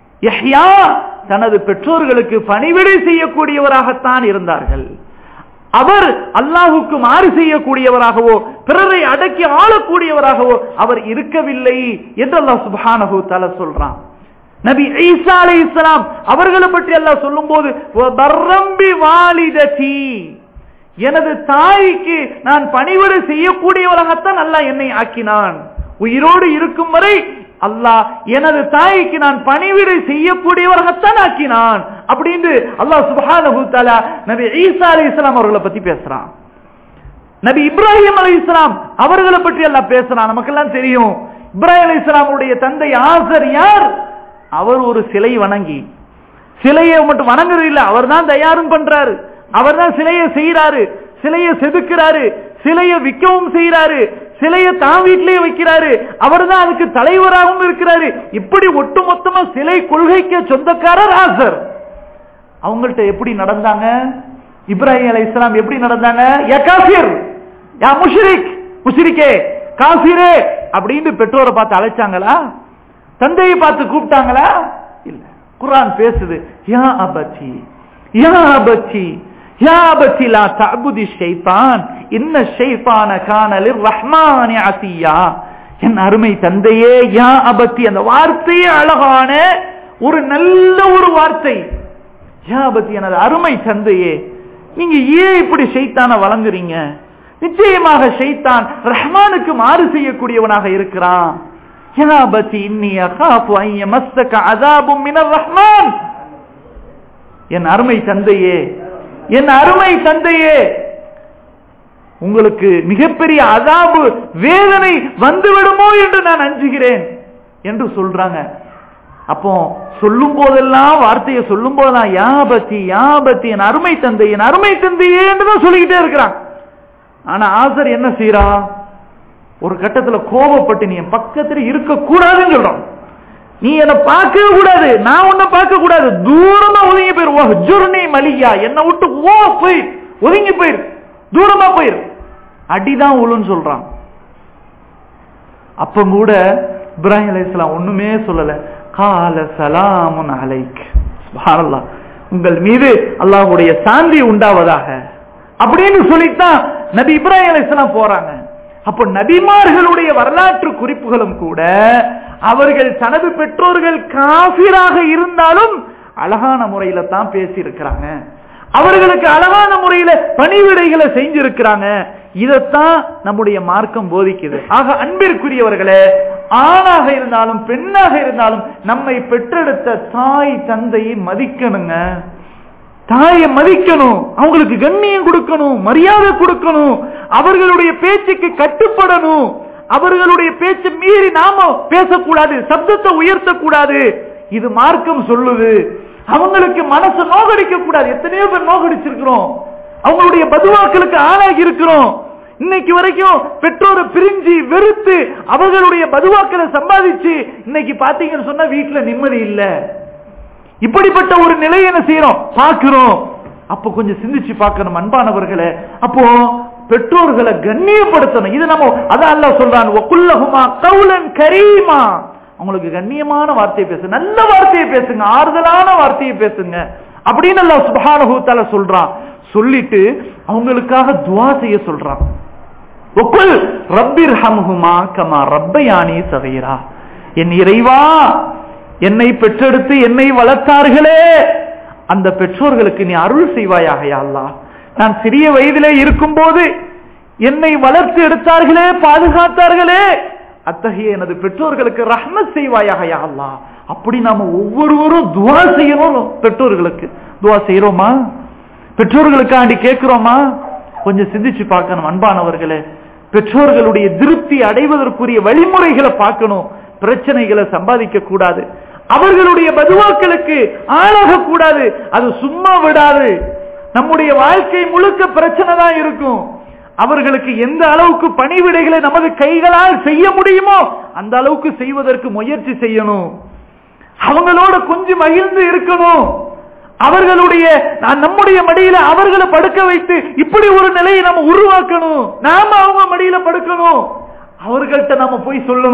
Speaker 2: யஹ்யா தனது பெற்றோர்களுக்கு பணிவிடை செய்யக்கூடியவராகத்தான் இருந்தார்கள் அவர் அல்லாஹுக்கு மாறு செய்யக்கூடியவராகவோ பிறரை அடக்கி ஆளக்கூடியவராகவோ அவர் இருக்கவில்லை என்று அல்லாஹ் சுப்ஹானஹு தஆலா சொல்றான் நபி ஈசா அலைஹிஸ்ஸலாம் அவர்களை பற்றி அல்லாஹ் சொல்லும்போது பர்ரம்பி வாலிததி எனது தாய்க்கு நான் பணிவிடை செய்யக்கூடியவராகத்தான் அல்லாஹ் என்னை ஆக்கினான் உயிரோடு இருக்கும் வரை அல்லாஹ் எனது தாய்க்கு நான் பணிவிடை செய்யக்கூடியவராகத்தான் ஆக்கினான் அப்படின்னு அல்லாஹ் சுப்ஹானஹு தஆலா நபி ஈசா அலைஹிஸ்ஸலாம் அவர்களை பத்தி பேசுறான் நபி இப்ராஹிம் அலைஹிஸ்ஸலாம் அவர்களை பற்றி எல்லாம் பேசுறான் நமக்கெல்லாம் தெரியும் இப்ராஹிம் அலைஹிஸ்ஸலாமுடைய தந்தை ஆசர் யார் அவர் ஒரு சிலை வணங்கி சிலையை மட்டும் வணங்குறது இல்ல அவர் தான் தயாரும் பண்றாரு அவர் தான் சிலையை செய்யறாரு சிலையை செதுக்கிறாரு சிலையை விற்கவும் செய்யறாரு சிலையை தான் வீட்டிலேயே வைக்கிறாரு அவர் தான் அதுக்கு தலைவராகவும் இருக்கிறாரு இப்படி ஒட்டுமொத்தமா சிலை கொள்கைக்கு சொந்தக்காரர் ஆசர் அவங்கள்ட்ட எப்படி நடந்தாங்க இப்ராஹிம் அலை இஸ்லாம் எப்படி நடந்தாங்க யா காஃபிர் யா முஷ்ரிக் முஷ்ரிக்கே காஃபிரே அப்படின்னு பெற்றோரை பார்த்து அழைச்சாங்களா தந்தையை பார்த்து கூப்பிட்டாங்களா இல்ல குர்ஆன் பேசுது யா அபத்தி யா அபத்தி யா அபத்தி லா தஅபுதி ஷைத்தான் இன்ன ஷைத்தான கான லிர்ரஹ்மானி அசியா என் அருமை தந்தையே யா அபத்தி அந்த வார்த்தையே அழகான ஒரு நல்ல ஒரு வார்த்தை யா அபத்தி எனது அருமை தந்தையே நீங்க ஏன் இப்படி ஷைத்தான வழங்குறீங்க நிச்சயமாக ஷைத்தான் ரஹ்மானுக்கு மாறு செய்யக்கூடியவனாக இருக்கிறான் யா அபத்தி இன்னி அகாஃபு அன் யமஸ்ஸக அஸாபும் மினர் ரஹ்மான் என் அருமை தந்தையே என் அருமை தந்தையே உங்களுக்கு மிகப்பெரிய அதாபு வேதனை வந்துவிடுமோ என்று நான் அஞ்சுகிறேன் என்று சொல்றாங்க அப்போ சொல்லும் போதெல்லாம் வார்த்தையை சொல்லும் போதெல்லாம் யாபத்தி யாபத்தி என் அருமை தந்தை என் அருமை தந்தையே என்றுதான் சொல்லிக்கிட்டே இருக்கிறான் ஆனா ஆசர் என்ன செய்யறான் ஒரு கட்டத்துல கோபப்பட்டு நீ என் பக்கத்துல இருக்க கூடாதுன்னு சொல்றான் நீ என்ன பார்க்கவே கூடாது நான் உன்னை பார்க்க கூடாது தூரமா ஒதுங்கி போயிரு ஜுர்னி மலியா என்னை விட்டு ஓ போய் ஒதுங்கி போயிரு தூரமா போயிரு அடிதான் உளுன்னு சொல்றான் அப்ப கூட இப்ராஹிம் அலைஹிஸ்ஸலாம் ஒண்ணுமே சொல்லல கால சலாமுன் அலைக் சுப்ஹானல்லாஹ் உங்கள் மீது அல்லாஹ்வுடைய சாந்தி உண்டாவதாக அப்படின்னு சொல்லித்தான் நபி இப்ராஹிம் அலைஹிஸ்ஸலாம் போறாங்க அப்ப நபிமார்களுடைய வரலாற்று குறிப்புகளும் கூட அவர்கள் தனது பெற்றோர்கள் காபிராக இருந்தாலும் அழகான முறையில தான் பேசி இருக்கிறாங்க அவர்களுக்கு அழகான முறையில பணிவிடைகளை செஞ்சிருக்கிறாங்க இதத்தான் நம்முடைய மார்க்கம் போதிக்குது ஆக அன்பிற்குரியவர்களே ஆணாக இருந்தாலும் பெண்ணாக இருந்தாலும் நம்மை பெற்றெடுத்த தாய் தந்தையை மதிக்கணுங்க தாயை மதிக்கணும் அவங்களுக்கு கண்ணியம் கொடுக்கணும் மரியாதை கொடுக்கணும் அவர்களுடைய பேச்சுக்கு கட்டுப்படணும் அவர்களுடைய பேச்சு மீறி நாம பேசக்கூடாது சப்தத்தை உயர்த்தக்கூடாது இது மார்க்கம் சொல்லுது அவங்களுக்கு மனசு நோகடிக்க கூடாது எத்தனையோ பேர் நோகடிச்சிருக்கிறோம் அவங்களுடைய பதுவாக்களுக்கு ஆளாகி இருக்கிறோம் இன்னைக்கு வரைக்கும் பெற்றோரை பிரிஞ்சு வெறுத்து அவர்களுடைய பதுவாக்களை சம்பாதிச்சு இன்னைக்கு பாத்தீங்கன்னு சொன்னா வீட்டுல நிம்மதி இல்ல இப்படிப்பட்ட ஒரு நிலையை என்ன செய்யறோம் பார்க்கிறோம் அப்ப கொஞ்சம் சிந்திச்சு பார்க்கணும் அன்பானவர்களே அப்போ பெற்றோர்களை கண்ணியப்படுத்தணும் இது நம்ம அதான் அல்ல சொல்றான் ஒக்குல்லகுமா கவுலன் கரீமா அவங்களுக்கு கண்ணியமான வார்த்தையை பேசு நல்ல வார்த்தையை பேசுங்க ஆறுதலான வார்த்தையை பேசுங்க அப்படின்னு அல்ல சுபானகுத்தால சொல்றான் சொல்லிட்டு அவங்களுக்காக துவா செய்ய சொல்றான் ஒக்குல் ரப்பிர் ஹம்ஹுமா கமா ரப்பயானி சகைரா என் இறைவா என்னை பெற்றெடுத்து என்னை வளர்த்தார்களே அந்த பெற்றோர்களுக்கு நீ அருள் செய்வாயாக அல்லா நான் சிறிய வயதிலே இருக்கும் போது என்னை வளர்த்து எடுத்தார்களே பாதுகாத்தார்களே அத்தகைய எனது பெற்றோர்களுக்கு ரஹ்மத் செய்வாயாக அல்லா அப்படி நாம ஒவ்வொருவரும் துவா செய்யணும் பெற்றோர்களுக்கு துவா செய்யறோமா பெற்றோர்களுக்காண்டி கேட்கிறோமா கொஞ்சம் சிந்திச்சு பார்க்கணும் அன்பானவர்களே பெற்றோர்களுடைய திருப்தி அடைவதற்குரிய வழிமுறைகளை பார்க்கணும் பிரச்சனைகளை சம்பாதிக்க கூடாது அவர்களுடைய பதுவாக்களுக்கு ஆளாக கூடாது அது சும்மா விடாது நம்முடைய வாழ்க்கை முழுக்க பிரச்சனை தான் இருக்கும் அவர்களுக்கு எந்த அளவுக்கு பணிவிடைகளை நமது கைகளால் செய்ய முடியுமோ அந்த அளவுக்கு செய்வதற்கு முயற்சி செய்யணும் அவங்களோட கொஞ்சம் மகிழ்ந்து இருக்கணும் அவர்களுடைய நம்முடைய மடியில அவர்களை படுக்க வைத்து இப்படி ஒரு நிலையை நம்ம உருவாக்கணும் நாம அவங்க மடியில படுக்கணும் அவர்கள்ட்ட நாம போய் சொல்லணும்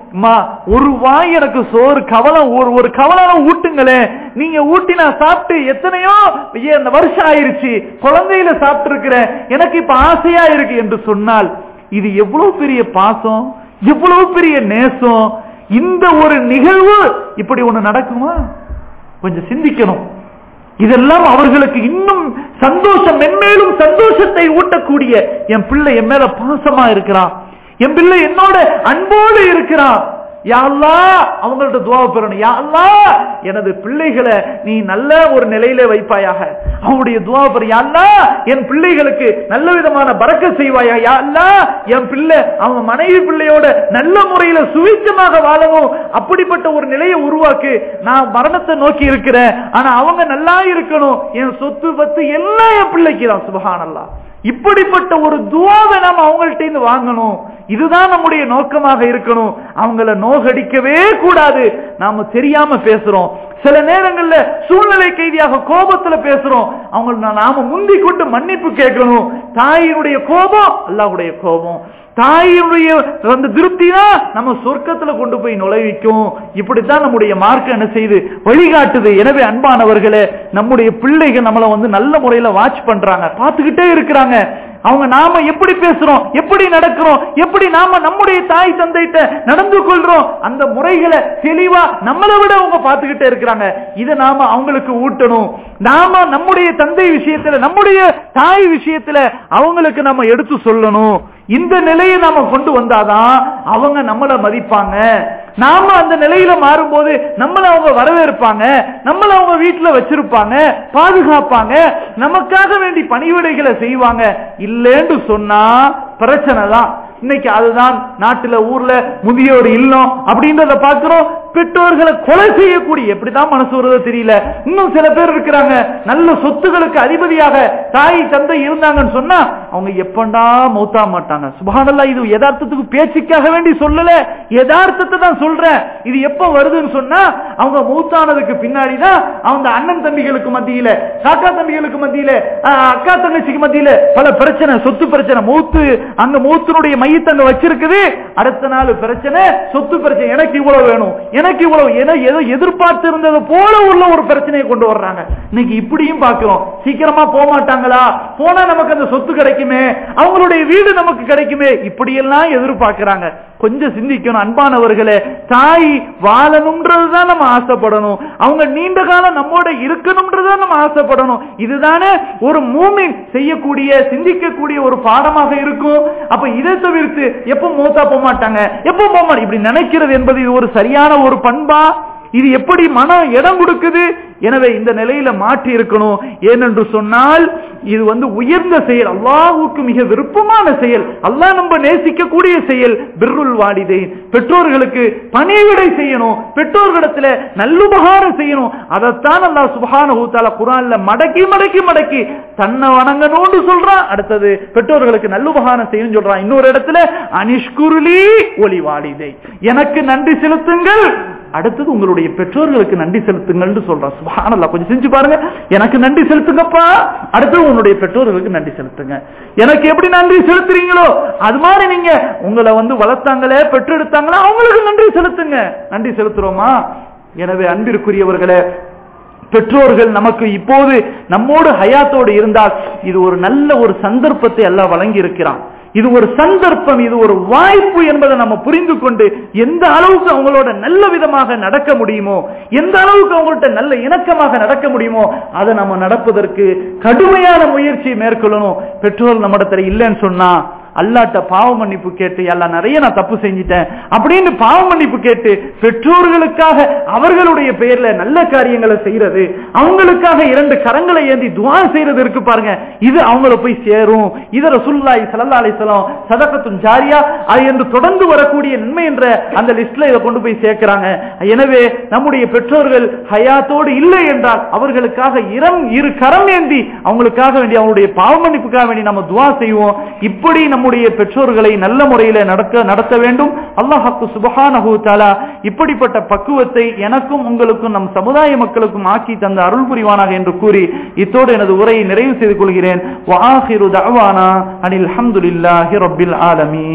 Speaker 2: மா ஒரு வாய் எனக்கு சோறு கவலம் ஒரு ஒரு கவலம் ஊட்டுங்களேன் நீங்க ஊட்டி நான் சாப்பிட்டு எத்தனையோ இந்த வருஷம் ஆயிருச்சு குழந்தையில சாப்பிட்டு இருக்கிறேன் எனக்கு இப்ப ஆசையா இருக்கு என்று சொன்னால் இது எவ்வளவு பெரிய பாசம் எவ்வளவு பெரிய நேசம் இந்த ஒரு நிகழ்வு இப்படி ஒண்ணு நடக்குமா கொஞ்சம் சிந்திக்கணும் இதெல்லாம் அவர்களுக்கு இன்னும் சந்தோஷம் மென்மேலும் சந்தோஷத்தை ஊட்டக்கூடிய என் பிள்ளை என் மேல பாசமா இருக்கிறான் என் பிள்ளை என்னோட அன்போடு இருக்கிறான் யாழ்லா அவங்கள்ட்ட துவா பெறணும் யாழ்லா எனது பிள்ளைகளை நீ நல்ல ஒரு நிலையில வைப்பாயாக அவனுடைய துவா பெற யாழ்லா என் பிள்ளைகளுக்கு நல்ல விதமான பறக்க செய்வாயா யாழ்லா என் பிள்ளை அவங்க மனைவி பிள்ளையோட நல்ல முறையில சுவிச்சமாக வாழவும் அப்படிப்பட்ட ஒரு நிலையை உருவாக்கு நான் மரணத்தை நோக்கி இருக்கிறேன் ஆனா அவங்க நல்லா இருக்கணும் என் சொத்து பத்து எல்லாம் என் பிள்ளைக்கு தான் சுபகானல்லா இப்படிப்பட்ட ஒரு துவாவை நாம் அவங்கள்ட்ட இருந்து வாங்கணும் இதுதான் நம்முடைய நோக்கமாக இருக்கணும் அவங்கள நோகடிக்கவே கூடாது நாம தெரியாம பேசுறோம் சில நேரங்கள்ல சூழ்நிலை கைதியாக கோபத்துல பேசுறோம் அவங்க நாம முந்தி கொண்டு மன்னிப்பு கேட்கணும் தாயினுடைய கோபம் அல்லாஹுடைய கோபம் தாயினுடைய அந்த திருப்தி தான் நம்ம சொர்க்கத்துல கொண்டு போய் நுழைவிக்கும் இப்படித்தான் நம்முடைய மார்க்கம் என்ன செய்து வழிகாட்டுது எனவே அன்பானவர்களே நம்முடைய பிள்ளைகள் நம்மளை வந்து நல்ல முறையில வாட்ச் பண்றாங்க பார்த்துக்கிட்டே இருக்கிறாங்க அவங்க நாம எப்படி பேசுறோம் எப்படி நடக்கிறோம் எப்படி நாம நம்முடைய தாய் தந்தைட்ட நடந்து கொள்றோம் அந்த முறைகளை தெளிவா நம்மளை விட அவங்க பார்த்துக்கிட்டே இருக்கிறாங்க இதை நாம அவங்களுக்கு ஊட்டணும் நாம நம்முடைய தந்தை விஷயத்துல நம்முடைய தாய் விஷயத்துல அவங்களுக்கு நம்ம எடுத்து சொல்லணும் இந்த நிலையை நாம கொண்டு வந்தாதான் அவங்க நம்மள மதிப்பாங்க நாம அந்த நிலையில மாறும்போது நம்மள அவங்க வரவேற்பாங்க நம்மள அவங்க வீட்டுல வச்சிருப்பாங்க பாதுகாப்பாங்க நமக்காக வேண்டி பணிவிடைகளை செய்வாங்க இல்லேன்னு சொன்னா பிரச்சனை தான் இன்னைக்கு அதுதான் நாட்டுல ஊர்ல முதியோர் இல்லம் அப்படின்றத பாக்குறோம் பெற்றோர்களை கொலை செய்யக்கூடிய எப்படிதான் மனசு வருதோ தெரியல இன்னும் சில பேர் இருக்கிறாங்க நல்ல சொத்துகளுக்கு அதிபதியாக தாய் தந்தை இருந்தாங்கன்னு சொன்னா அவங்க எப்பண்டா மௌத்தா மாட்டாங்க சுபானல்லா இது யதார்த்தத்துக்கு பேச்சுக்காக வேண்டி சொல்லல யதார்த்தத்தை தான் சொல்றேன் இது எப்ப வருதுன்னு சொன்னா அவங்க மௌத்தானதுக்கு பின்னாடிதான் அவங்க அண்ணன் தம்பிகளுக்கு மத்தியில காக்கா தம்பிகளுக்கு மத்தியில அக்கா தங்கச்சிக்கு மத்தியில பல பிரச்சனை சொத்து பிரச்சனை மூத்து அங்க மூத்தினுடைய மையத்தை அங்க வச்சிருக்குது அடுத்த நாள் பிரச்சனை சொத்து பிரச்சனை எனக்கு இவ்வளவு வேணும் எனக்கு இவ்வளவு ஏதோ எதிர்பார்த்து இருந்தது போல உள்ள ஒரு பிரச்சனையை கொண்டு வர்றாங்க இன்னைக்கு இப்படியும் பாக்கிறோம் சீக்கிரமா போக மாட்டாங்களா போனா நமக்கு அந்த சொத்து கிடைக்குமே அவங்களுடைய வீடு நமக்கு கிடைக்குமே இப்படி எல்லாம் எதிர்பார்க்கிறாங்க கொஞ்சம் சிந்திக்கணும் அன்பானவர்களே தாய் வாழணும்ன்றதுதான் நம்ம ஆசைப்படணும் அவங்க நீண்ட காலம் நம்மோட இருக்கணும்ன்றதான் நம்ம ஆசைப்படணும் இதுதானே ஒரு மூமின் செய்யக்கூடிய சிந்திக்கக்கூடிய ஒரு பாடமாக இருக்கும் அப்ப இதை தவிர்த்து எப்ப மூத்தா போக மாட்டாங்க எப்ப போக மாட்டாங்க இப்படி நினைக்கிறது என்பது இது ஒரு சரியான ஒரு பண்பா இது எப்படி மனம் இடம் கொடுக்குது எனவே இந்த நிலையில மாற்றி இருக்கணும் ஏனென்று சொன்னால் இது வந்து உயர்ந்த செயல் அல்லாஹுக்கு மிக விருப்பமான செயல் அல்லாஹ் நம்ம நேசிக்கக்கூடிய செயல் பிர்ருல் வாடிதை பெற்றோர்களுக்கு பணிவிடை செய்யணும் பெற்றோர்களிடத்துல நல்லுபகாரம் செய்யணும் அதைத்தான் அல்லாஹ் சுபஹான ஊத்தால குரான்ல மடக்கி மடக்கி மடக்கி தன்னை வணங்கணும்னு சொல்றான் அடுத்தது பெற்றோர்களுக்கு நல்லுபகாரம் செய்யணும் சொல்றான் இன்னொரு இடத்துல அனிஷ்குருளி ஒளி வாடிதை எனக்கு நன்றி செலுத்துங்கள் அடுத்தது உங்களுடைய பெற்றோர்களுக்கு நன்றி செலுத்துங்கள் சொல்றான் சுபானல்லா கொஞ்சம் செஞ்சு பாருங்க எனக்கு நன்றி செலுத்துங்கப்பா அடுத்தது உன்னுடைய பெற்றோர்களுக்கு நன்றி செலுத்துங்க எனக்கு எப்படி நன்றி செலுத்துறீங்களோ அது மாதிரி நீங்க உங்களை வந்து வளர்த்தாங்களே பெற்றெடுத்தாங்களே அவங்களுக்கு நன்றி செலுத்துங்க நன்றி செலுத்துறோமா எனவே அன்பிற்குரியவர்களே பெற்றோர்கள் நமக்கு இப்போது நம்மோடு ஹயாத்தோடு இருந்தால் இது ஒரு நல்ல ஒரு சந்தர்ப்பத்தை எல்லாம் வழங்கி இருக்கிறான் இது ஒரு சந்தர்ப்பம் இது ஒரு வாய்ப்பு என்பதை நம்ம புரிந்து கொண்டு எந்த அளவுக்கு அவங்களோட நல்ல விதமாக நடக்க முடியுமோ எந்த அளவுக்கு அவங்கள்ட்ட நல்ல இணக்கமாக நடக்க முடியுமோ அதை நம்ம நடப்பதற்கு கடுமையான முயற்சி மேற்கொள்ளணும் பெற்றோர் நம்மிடத்துல இல்லைன்னு சொன்னா அல்லாட்ட பாவ மன்னிப்பு கேட்டு எல்லாம் நிறைய நான் தப்பு செஞ்சிட்டேன் அப்படின்னு பாவ மன்னிப்பு கேட்டு பெற்றோர்களுக்காக அவர்களுடைய பெயர்ல நல்ல காரியங்களை செய்யறது அவங்களுக்காக இரண்டு கரங்களை ஏந்தி துவா செய்யறது இருக்கு பாருங்க இது அவங்கள போய் சேரும் இத ரசுல்லாய் சல்லா அலிசலம் சதகத்தும் ஜாரியா அது என்று தொடர்ந்து வரக்கூடிய நன்மை என்ற அந்த லிஸ்ட்ல இதை கொண்டு போய் சேர்க்கிறாங்க எனவே நம்முடைய பெற்றோர்கள் ஹயாத்தோடு இல்லை என்றால் அவர்களுக்காக இரம் இரு கரம் ஏந்தி அவங்களுக்காக வேண்டி அவங்களுடைய பாவ மன்னிப்புக்காக வேண்டி நம்ம துவா செய்வோம் இப்படி நம்முடைய பெற்றோர்களை நல்ல முறையில நடக்க நடத்த வேண்டும் அல்லாஹாக்கு சுபஹானஹு தாலா இப்படிப்பட்ட பக்குவத்தை எனக்கும் உங்களுக்கும் நம் சமுதாய மக்களுக்கும் ஆக்கி தந்த அருள் புரிவானாக என்று கூறி இத்தோடு எனது உரையை நிறைவு செய்து கொள்கிறேன் வாஹிரு தஅவானா அனில் அல்ஹம்துலில்லாஹி ரப்பில் ஆலமீன்